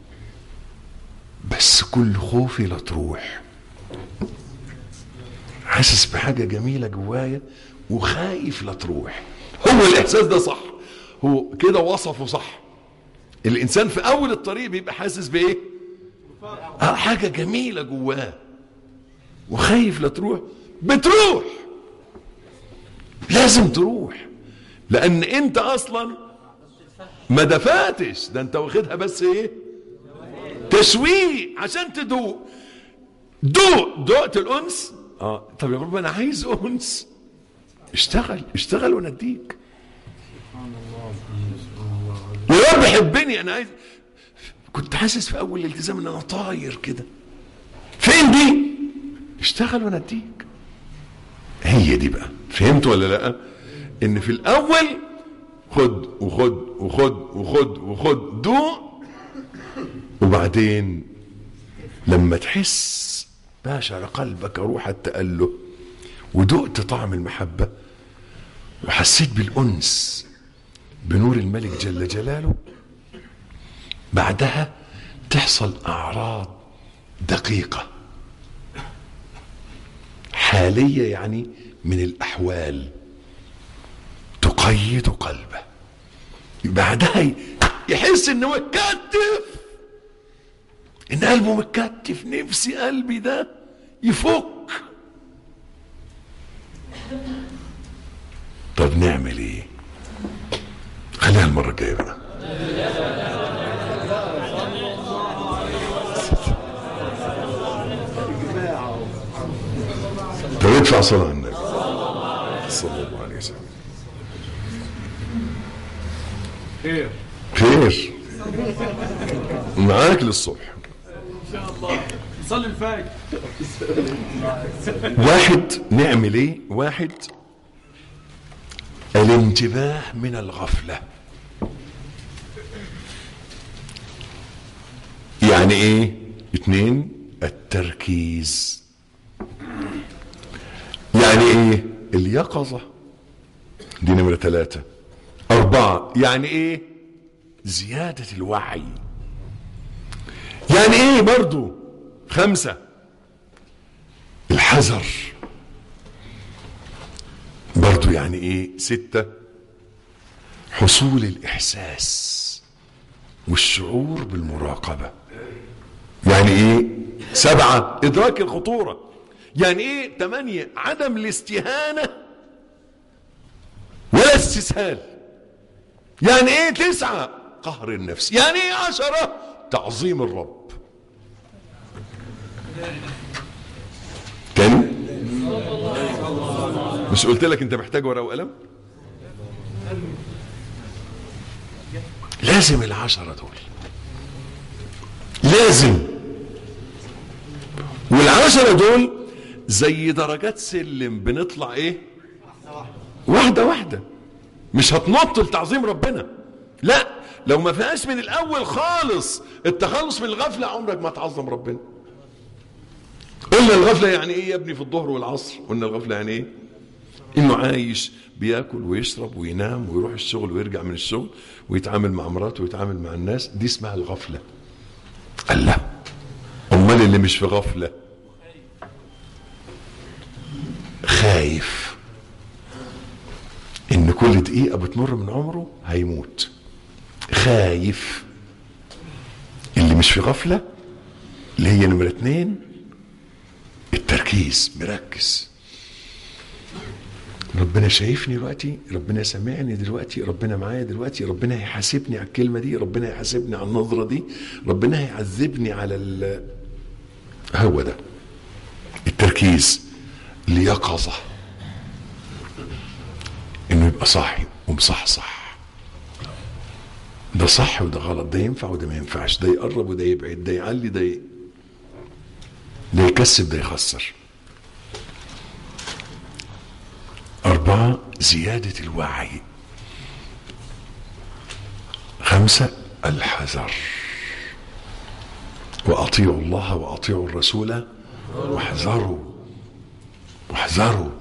بس كل خوفي لا تروح حاسس بحاجه جميله جوايا وخايف لا تروح هو الاحساس ده صح هو كده وصفه صح الانسان في اول الطريق بيبقى حاسس بايه آه حاجه جميله جواه وخايف لا تروح بتروح لازم تروح لان انت اصلا ما دفعتش ده انت واخدها بس ايه تشويق عشان تدوق دوق دقت الانس اه طب يا رب انا عايز انس اشتغل اشتغل وانا اديك يا رب حبني انا عايز كنت حاسس في اول الالتزام ان انا طاير كده فين دي اشتغل وانا اديك هي دي بقى فهمت ولا لا ان في الاول خد وخد وخد وخد وخد دوق وبعدين لما تحس باشر قلبك روح التأله ودقت طعم المحبة وحسيت بالأنس بنور الملك جل جلاله بعدها تحصل أعراض دقيقة حالية يعني من الأحوال تقيد قلبه بعدها يحس انه متكتف ان قلبه متكتف نفسي قلبي ده يفك طب نعمل ايه خليها المرة الجاية بقى طب ادفع صلاة على النبي صلى الله عليه وسلم خير خير معاك للصبح ان شاء الله نصلي الفجر واحد نعمل ايه واحد الانتباه من الغفلة يعني ايه اتنين التركيز يعني ايه اليقظة دي نمرة ثلاثة أربعة يعني ايه زيادة الوعي يعني ايه برضو خمسة الحذر برضو يعني ايه ستة حصول الإحساس والشعور بالمراقبة يعني ايه سبعة إدراك الخطورة يعني ايه تمانية عدم الاستهانة ولا استسهال يعني ايه تسعة قهر النفس يعني ايه عشرة تعظيم الرب تاني مش قلت لك انت محتاج ورقه وقلم لازم العشرة دول لازم والعشرة دول زي درجات سلم بنطلع ايه واحدة واحدة مش هتنط لتعظيم ربنا لا لو ما فيهاش من الاول خالص التخلص من الغفلة عمرك ما تعظم ربنا قلنا الغفلة يعني ايه يا ابني في الظهر والعصر قلنا الغفلة يعني ايه انه عايش بياكل ويشرب وينام ويروح الشغل ويرجع من الشغل ويتعامل مع مراته ويتعامل مع الناس دي اسمها الغفلة قال لا امال اللي مش في غفلة خايف ان كل دقيقة بتمر من عمره هيموت خايف اللي مش في غفلة اللي هي نمرة اتنين التركيز مركز ربنا شايفني دلوقتي ربنا سامعني دلوقتي ربنا معايا دلوقتي ربنا هيحاسبني على الكلمة دي ربنا هيحاسبني على النظرة دي ربنا هيعذبني على ال هو ده التركيز اليقظة انه يبقى صاحي ومصحصح ده صح وده غلط ده ينفع وده ما ينفعش ده يقرب وده يبعد ده يعلي ده ي... ده يكسب ده يخسر أربعة زيادة الوعي خمسة الحذر وأطيعوا الله وأطيعوا الرسول واحذروا واحذروا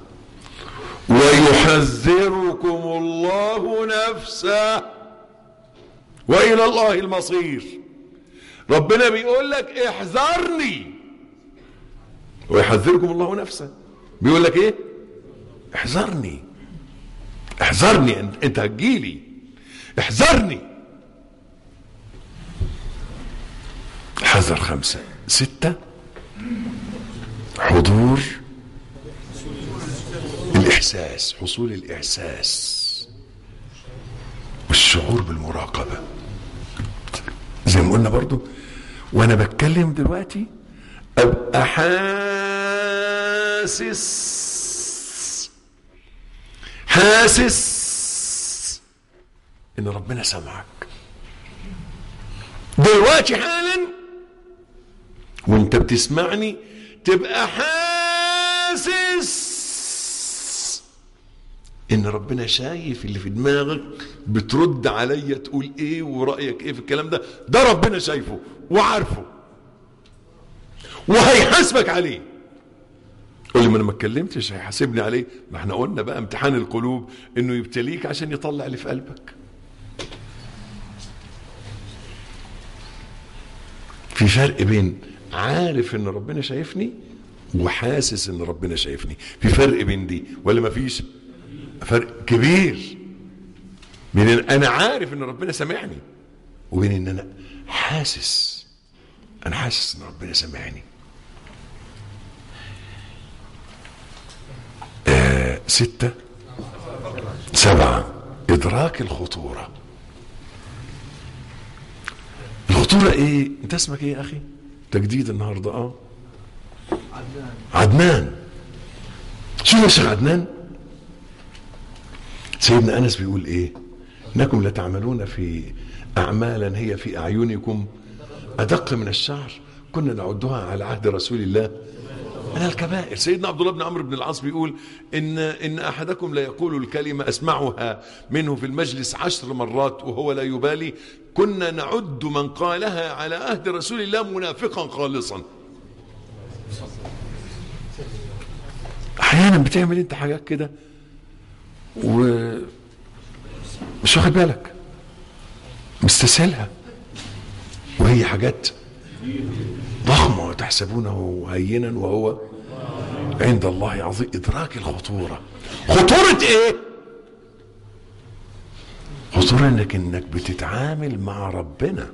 ويحذركم الله نفسه وإلى الله المصير ربنا بيقول لك احذرني ويحذركم الله نفسه بيقول لك ايه احذرني احذرني انت, انت هتجيلي احذرني حذر خمسة ستة حضور الإحساس حصول الإحساس والشعور بالمراقبة زي ما قلنا برضو وأنا بتكلم دلوقتي أبقى حاسس حاسس إن ربنا سمعك دلوقتي حالا وانت بتسمعني تبقى حاسس ان ربنا شايف اللي في دماغك بترد عليا تقول ايه ورأيك ايه في الكلام ده ده ربنا شايفه وعارفه وهيحاسبك عليه قول لي ما انا ما اتكلمتش هيحاسبني عليه ما احنا قلنا بقى امتحان القلوب انه يبتليك عشان يطلع اللي في قلبك في فرق بين عارف ان ربنا شايفني وحاسس ان ربنا شايفني في فرق بين دي ولا ما فيش فرق كبير بين ان انا عارف ان ربنا سامعني وبين ان انا حاسس انا حاسس ان ربنا سامعني آه ستة سبعة إدراك الخطورة الخطورة إيه؟ أنت اسمك إيه يا أخي؟ تجديد النهاردة أه عدنان شو يا شيخ عدنان؟ سيدنا أنس بيقول إيه؟ إنكم لتعملون في أعمالا هي في أعينكم أدق من الشعر كنا نعدها على عهد رسول الله من الكبائر سيدنا عبد الله بن عمرو بن العاص بيقول إن, إن أحدكم لا يقول الكلمة أسمعها منه في المجلس عشر مرات وهو لا يبالي كنا نعد من قالها على عهد رسول الله منافقا خالصا أحيانا بتعمل أنت حاجات كده و مش واخد بالك مستسهلها وهي حاجات ضخمة وتحسبونه هينا وهو عند الله عظيم إدراك الخطورة خطورة إيه؟ خطورة إنك إنك بتتعامل مع ربنا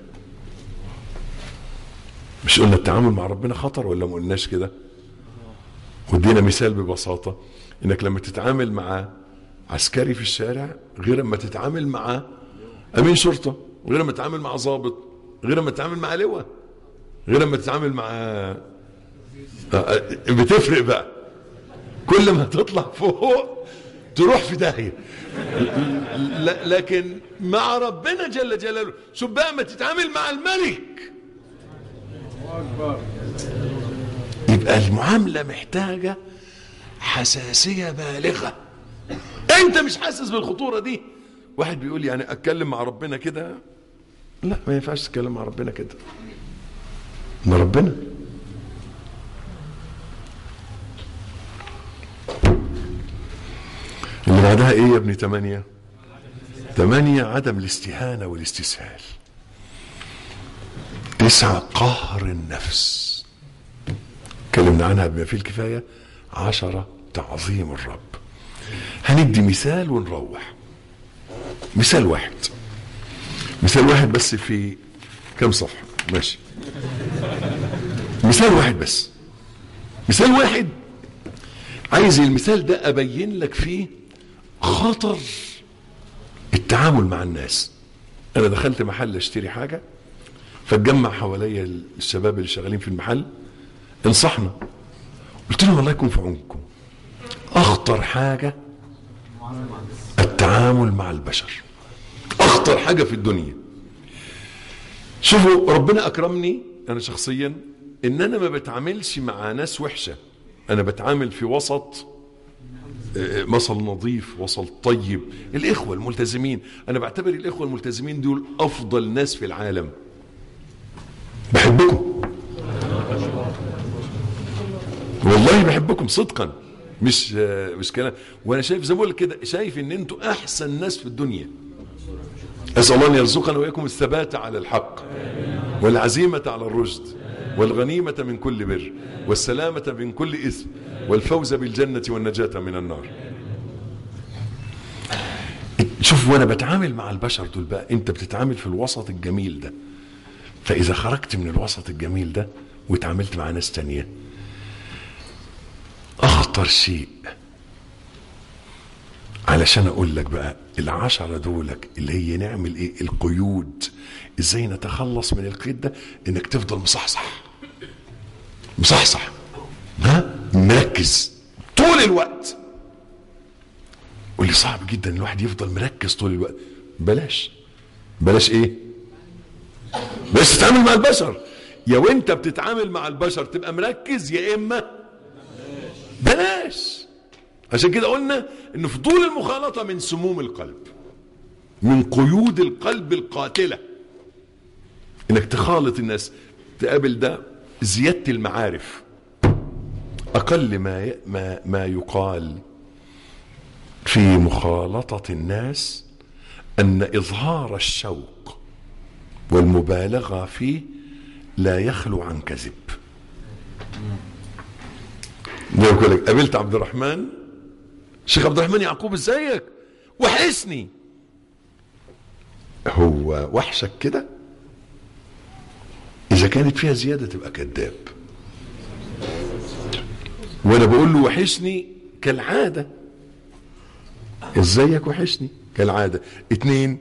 مش قلنا التعامل مع ربنا خطر ولا ما قلناش كده؟ ودينا مثال ببساطة إنك لما تتعامل مع عسكري في الشارع غير لما تتعامل مع أمين شرطة غير لما تتعامل مع ضابط غير لما تتعامل مع لواء غير لما تتعامل مع بتفرق بقى كل ما تطلع فوق تروح في داهيه لكن مع ربنا جل جلاله شوف بقى ما تتعامل مع الملك يبقى المعامله محتاجه حساسيه بالغه انت مش حاسس بالخطوره دي واحد بيقول لي يعني اتكلم مع ربنا كده لا ما ينفعش تتكلم مع ربنا كده ده ربنا اللي بعدها ايه يا ابني تمانية تمانية عدم الاستهانة والاستسهال تسعة قهر النفس اتكلمنا عنها بما فيه الكفاية عشرة تعظيم الرب هندي مثال ونروح مثال واحد مثال واحد بس في كم صفحة ماشي مثال واحد بس مثال واحد عايز المثال ده ابين لك فيه خطر التعامل مع الناس انا دخلت محل اشتري حاجه فاتجمع حواليا الشباب اللي شغالين في المحل انصحنا قلت لهم الله يكون في عونكم اخطر حاجه التعامل مع البشر اخطر حاجه في الدنيا شوفوا ربنا اكرمني انا شخصيا ان انا ما بتعاملش مع ناس وحشه انا بتعامل في وسط وسط نظيف وسط طيب الاخوه الملتزمين انا بعتبر الاخوه الملتزمين دول افضل ناس في العالم بحبكم والله بحبكم صدقا مش مش كلام وانا شايف زي ما بقول كده شايف ان انتوا احسن ناس في الدنيا اسال الله ان يرزقنا واياكم الثبات على الحق والعزيمه على الرشد والغنيمه من كل بر والسلامه من كل اثم والفوز بالجنه والنجاه من النار شوف وانا بتعامل مع البشر دول بقى انت بتتعامل في الوسط الجميل ده فاذا خرجت من الوسط الجميل ده وتعاملت مع ناس تانية اخطر شيء علشان اقول لك بقى العشرة دولك اللي هي نعمل ايه القيود ازاي نتخلص من القيد ده انك تفضل مصحصح مصحصح ها مركز طول الوقت واللي صعب جدا الواحد يفضل مركز طول الوقت بلاش بلاش ايه بلاش تتعامل مع البشر يا وانت بتتعامل مع البشر تبقى مركز يا اما بلاش عشان كده قلنا ان فضول المخالطه من سموم القلب من قيود القلب القاتله انك تخالط الناس تقابل ده زياده المعارف اقل ما ي- ما ما يقال في مخالطه الناس ان اظهار الشوق والمبالغه فيه لا يخلو عن كذب زي ما بقول لك قابلت عبد الرحمن شيخ عبد الرحمن يعقوب ازيك وحشني هو وحشك كده اذا كانت فيها زياده تبقى كذاب وانا بقول له وحشني كالعاده ازيك وحشني كالعاده اتنين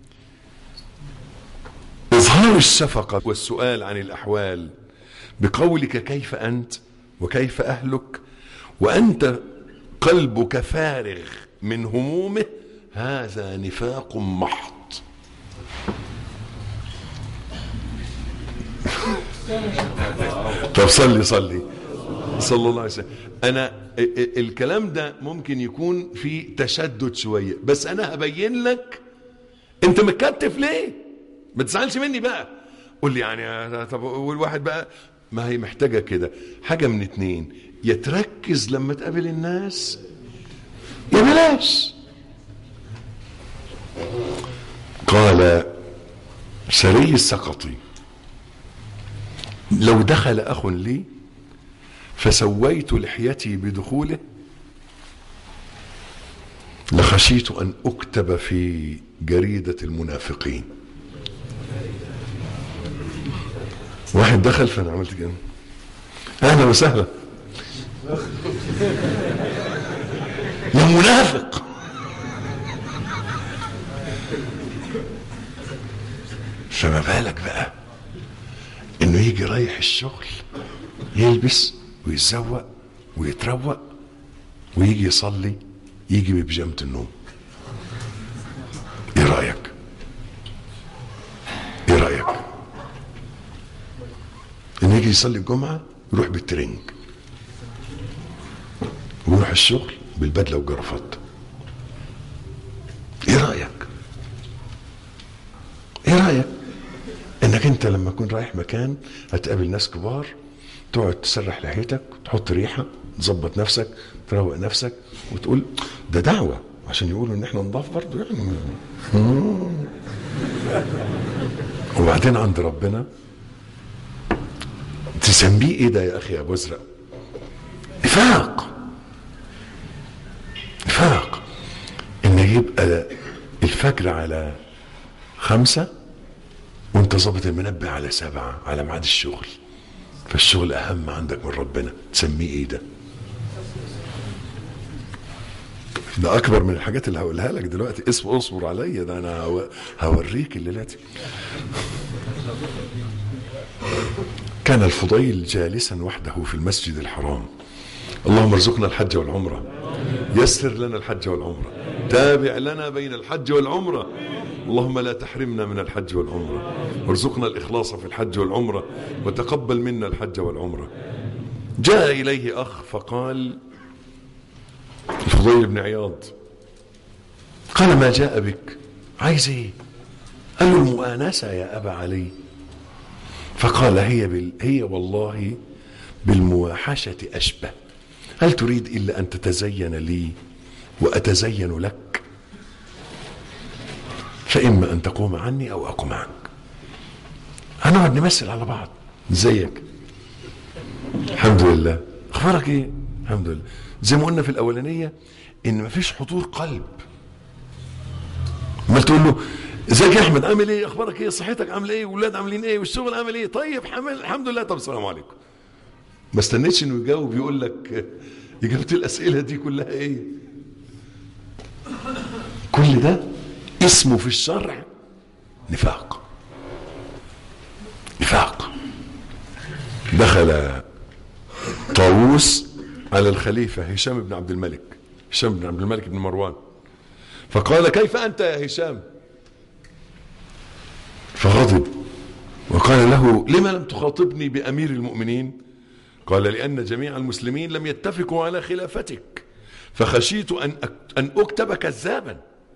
اظهار الشفقه والسؤال عن الاحوال بقولك كيف انت وكيف اهلك وانت قلبك فارغ من همومه هذا نفاق محض طب صلي صلي صلى الله عليه وسلم انا ال- ال- الكلام ده ممكن يكون في تشدد شويه بس انا هبين لك انت متكتف ليه ما تزعلش مني بقى قول لي يعني طب والواحد بقى ما هي محتاجه كده حاجه من اتنين يا تركز لما تقابل الناس يا بلاش قال سري السقطي لو دخل اخ لي فسويت لحيتي بدخوله لخشيت ان اكتب في جريده المنافقين واحد دخل فانا عملت كده اهلا وسهلا يا منافق فما بالك بقى انه يجي رايح الشغل يلبس ويتزوق ويتروق ويجي يصلي يجي ببيجامه النوم ايه رايك ايه رايك انه يجي يصلي الجمعه يروح بالترنج ويروح الشغل بالبدله والجرافات ايه رايك ايه رايك انك انت لما تكون رايح مكان هتقابل ناس كبار تقعد تسرح لحيتك تحط ريحه تظبط نفسك تروق نفسك وتقول ده دعوه عشان يقولوا ان احنا نضاف برضه يعني مم. وبعدين عند ربنا تسميه ايه ده يا اخي يا ابو ازرق نفاق نفاق ان يبقى الفجر على خمسة وانت ظابط المنبه على سبعة على ميعاد الشغل فالشغل اهم عندك من ربنا تسميه ايه ده ده اكبر من الحاجات اللي هقولها لك دلوقتي اسم اصبر عليا ده انا هو- هوريك الليله دي كان الفضيل جالسا وحده في المسجد الحرام اللهم ارزقنا الحج والعمره يسر لنا الحج والعمره تابع لنا بين الحج والعمره اللهم لا تحرمنا من الحج والعمره وارزقنا الاخلاص في الحج والعمره وتقبل منا الحج والعمره جاء اليه اخ فقال الفضيل بن عياض قال ما جاء بك عايز ايه قال له المؤانسه يا ابا علي فقال هي بال... هي والله بالمواحشة أشبه هل تريد إلا أن تتزين لي وأتزين لك فإما أن تقوم عني أو أقوم عنك هنقعد نمثل على بعض ازيك الحمد لله اخبارك ايه الحمد لله زي ما قلنا في الاولانيه ان مفيش حضور قلب امال تقول له ازيك يا احمد عامل ايه اخبارك ايه صحتك عامله ايه والولاد عاملين ايه والشغل عامل ايه طيب حمل الحمد لله طب السلام عليكم ما استنيتش انه يجاوب يقول لك إجابة الأسئلة دي كلها إيه كل ده اسمه في الشرع نفاق نفاق دخل طاووس على الخليفة هشام بن عبد الملك هشام بن عبد الملك بن مروان فقال كيف أنت يا هشام فغضب وقال له لما لم تخاطبني بأمير المؤمنين قال لأن جميع المسلمين لم يتفقوا على خلافتك فخشيت أن أك- أن أكتب كذابا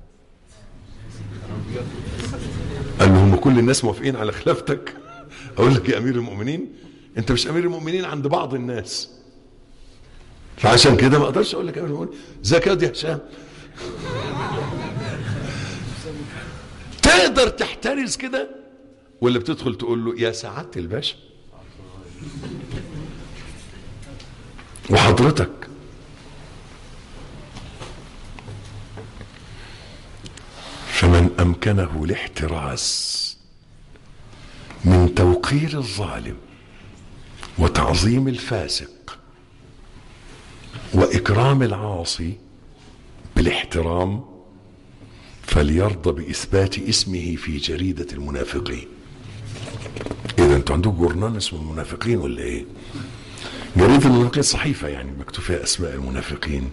قال له هم كل الناس موافقين على خلافتك أقول لك يا أمير المؤمنين أنت مش أمير المؤمنين عند بعض الناس فعشان كده ما أقدرش أقول لك يا أمير المؤمنين ازيك يا هشام تقدر تحترز كده ولا بتدخل تقول له يا سعادة الباشا وحضرتك فمن أمكنه الاحتراز من توقير الظالم وتعظيم الفاسق وإكرام العاصي بالاحترام فليرضى بإثبات اسمه في جريدة المنافقين إذا أنتوا عندكم جورنال اسمه المنافقين ولا إيه؟ جريدة المنافقين صحيفة يعني مكتوب فيها أسماء المنافقين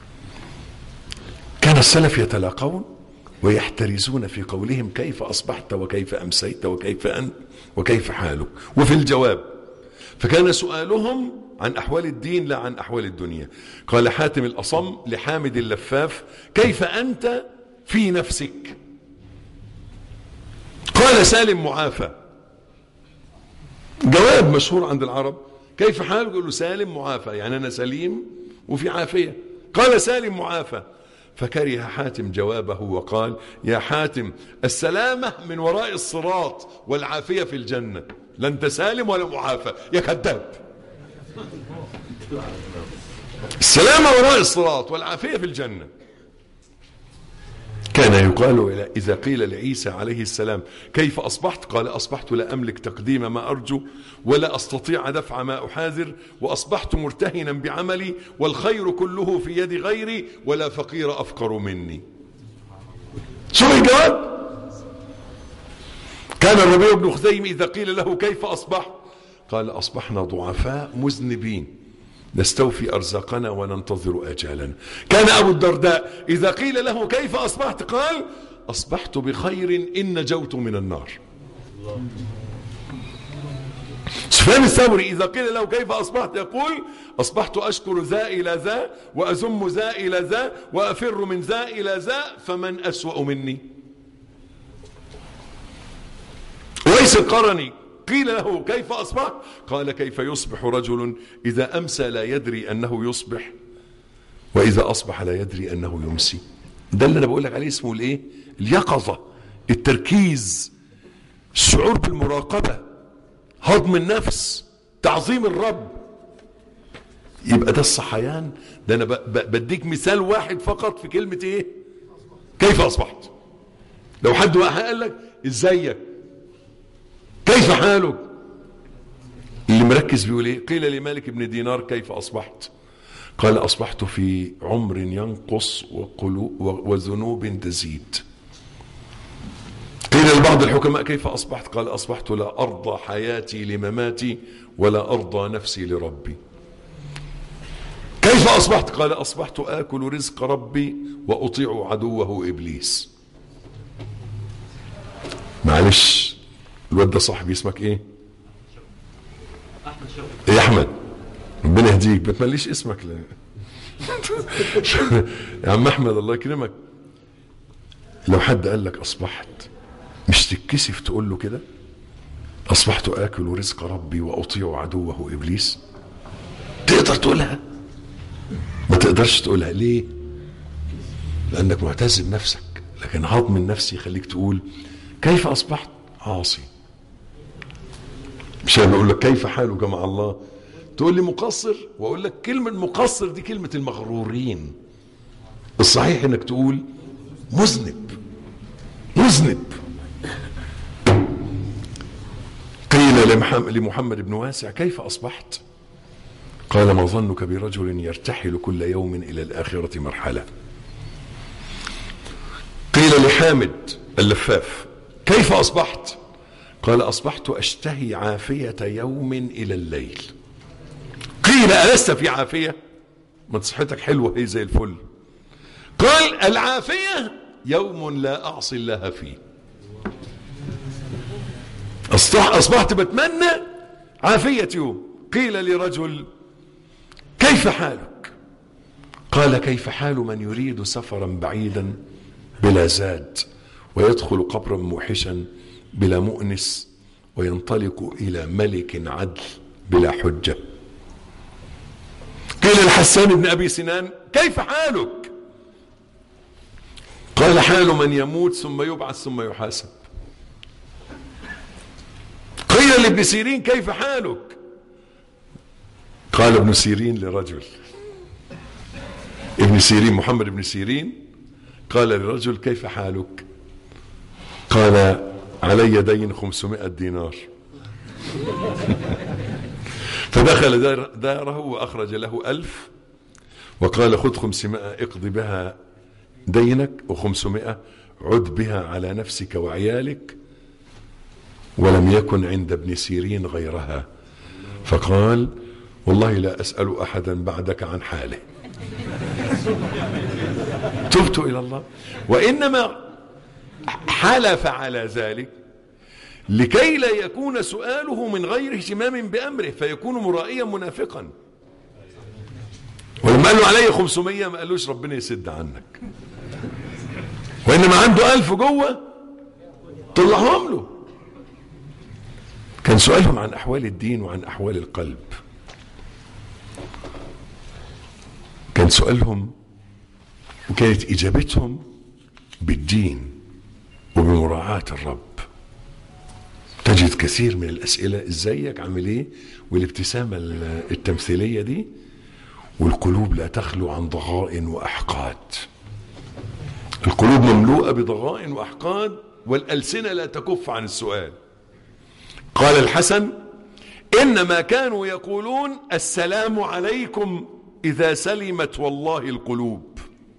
كان السلف يتلاقون ويحترزون في قولهم كيف أصبحت وكيف أمسيت وكيف أنت وكيف حالك وفي الجواب فكان سؤالهم عن أحوال الدين لا عن أحوال الدنيا قال حاتم الأصم لحامد اللفاف كيف أنت في نفسك قال سالم معافى جواب مشهور عند العرب كيف حالك يقول له سالم معافى يعني أنا سليم وفي عافية قال سالم معافى فكره حاتم جوابه وقال يا حاتم السلامة من وراء الصراط والعافية في الجنة لا انت سالم ولا معافى يا كذاب السلامة وراء الصراط والعافية في الجنة كان يقال إذا قيل لعيسى عليه السلام كيف أصبحت قال أصبحت لا أملك تقديم ما أرجو ولا أستطيع دفع ما أحاذر وأصبحت مرتهنا بعملي والخير كله في يد غيري ولا فقير أفقر مني شوف الجواب كان الربيع بن خثيم إذا قيل له كيف أصبحت قال أصبحنا ضعفاء مذنبين نستوفي أرزاقنا وننتظر أجالنا كان أبو الدرداء إذا قيل له كيف أصبحت قال أصبحت بخير إن نجوت من النار سفيان الثوري إذا قيل له كيف أصبحت يقول أصبحت أشكر ذا إلى ذا وأزم ذا إلى ذا وأفر من ذا إلى ذا فمن أسوأ مني ويس القرني قيل له كيف أصبحت قال كيف يصبح رجل إذا أمسى لا يدري أنه يصبح وإذا أصبح لا يدري أنه يمسي ده اللي أنا بقول لك عليه اسمه الإيه اليقظة التركيز الشعور بالمراقبة هضم النفس تعظيم الرب يبقى ده الصحيان ده أنا بديك مثال واحد فقط في كلمة إيه كيف أصبحت لو حد واحد قال لك ازيك كيف حالك اللي مركز بيقول ايه قيل لمالك بن دينار كيف اصبحت قال اصبحت في عمر ينقص وقلوب وذنوب تزيد قيل لبعض الحكماء كيف اصبحت قال اصبحت لا ارضى حياتي لمماتي ولا ارضى نفسي لربي كيف اصبحت قال اصبحت اكل رزق ربي واطيع عدوه ابليس معلش الواد ده صاحبي اسمك ايه احمد شوقي ايه يا احمد ربنا يهديك ما تمليش اسمك لا يا عم احمد الله يكرمك لو حد قال لك اصبحت مش تتكسف تقول له كده اصبحت اكل رزق ربي واطيع عدوه ابليس تقدر تقولها ما تقدرش تقولها ليه لانك معتز بنفسك لكن هضم النفس يخليك تقول كيف اصبحت عاصي مش انا بقول لك كيف حالك مع الله تقول لي مقصر واقول لك كلمه مقصر دي كلمه المغرورين الصحيح انك تقول مذنب مذنب قيل لمحمد, لمحمد بن واسع كيف اصبحت قال ما ظنك برجل يرتحل كل يوم إلى الآخرة مرحلة قيل لحامد اللفاف كيف أصبحت قال أصبحت أشتهي عافية يوم إلى الليل قيل ألست في عافية ما صحتك حلوة هي زي الفل قال العافية يوم لا أعصي الله فيه أصبح أصبحت بتمنى عافية يوم قيل لرجل كيف حالك قال كيف حال من يريد سفرا بعيدا بلا زاد ويدخل قبرا موحشا بلا مؤنس وينطلق إلى ملك عدل بلا حجة قيل الحسان بن أبي سنان كيف حالك قال حال من يموت ثم يبعث ثم يحاسب قيل لابن سيرين كيف حالك قال ابن سيرين لرجل ابن سيرين محمد بن سيرين قال لرجل كيف حالك قال علي دين خمسمائة دينار فدخل دار داره وأخرج له ألف وقال خذ خمسمائة اقضي بها دينك وخمسمائة عد بها على نفسك وعيالك ولم يكن عند ابن سيرين غيرها فقال والله لا أسأل أحدا بعدك عن حاله تبت إلى الله وإنما حلف على ذلك لكي لا يكون سؤاله من غير اهتمام بأمره فيكون مرائيا منافقا ولما قال له علي 500 ما قالوش ربنا يسد عنك وإنما عنده ألف جوه طلعهم له كان سؤالهم عن أحوال الدين وعن أحوال القلب كان سؤالهم وكانت إجابتهم بالدين وبمراعاة الرب تجد كثير من الأسئلة ازيك عامل ايه والابتسامة التمثيلية دي والقلوب لا تخلو عن ضغائن وأحقاد القلوب مملوءة بضغائن وأحقاد والألسنة لا تكف عن السؤال قال الحسن إنما كانوا يقولون السلام عليكم إذا سلمت والله القلوب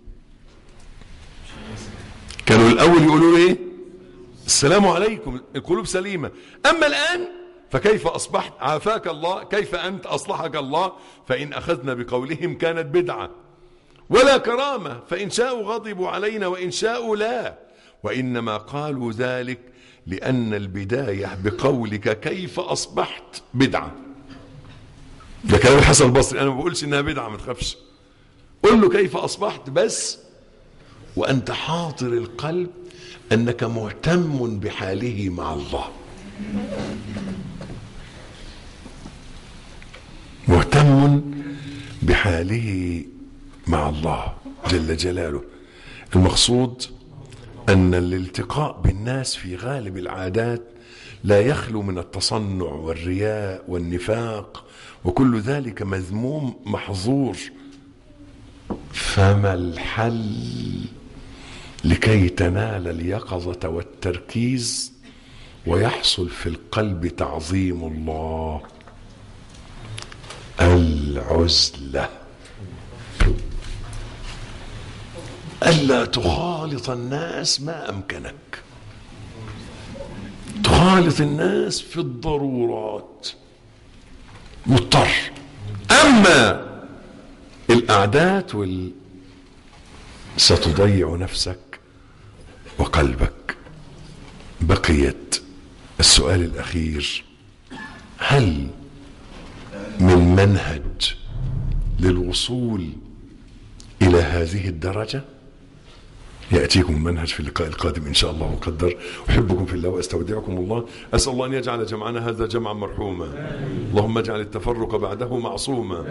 كانوا الأول يقولوا إيه السلام عليكم القلوب سليمة أما الآن فكيف أصبحت عافاك الله كيف أنت أصلحك الله فإن أخذنا بقولهم كانت بدعة ولا كرامة فإن شاءوا غضبوا علينا وإن شاءوا لا وإنما قالوا ذلك لأن البداية بقولك كيف أصبحت بدعة ده كلام الحسن البصري أنا ما بقولش إنها بدعة ما تخافش قل له كيف أصبحت بس وأنت حاضر القلب أنك مهتم بحاله مع الله مهتم بحاله مع الله جل جلاله المقصود أن الالتقاء بالناس في غالب العادات لا يخلو من التصنع والرياء والنفاق وكل ذلك مذموم محظور فما الحل لكي تنال اليقظة والتركيز ويحصل في القلب تعظيم الله العزلة ألا تخالط الناس ما أمكنك تخالط الناس في الضرورات مضطر أما الأعداد وال ستضيع نفسك وقلبك بقيت السؤال الأخير هل من منهج للوصول إلى هذه الدرجة يأتيكم المنهج في اللقاء القادم إن شاء الله وقدر أحبكم في الله وأستودعكم الله أسأل الله أن يجعل جمعنا هذا جمعا مرحوما اللهم اجعل التفرق بعده معصوما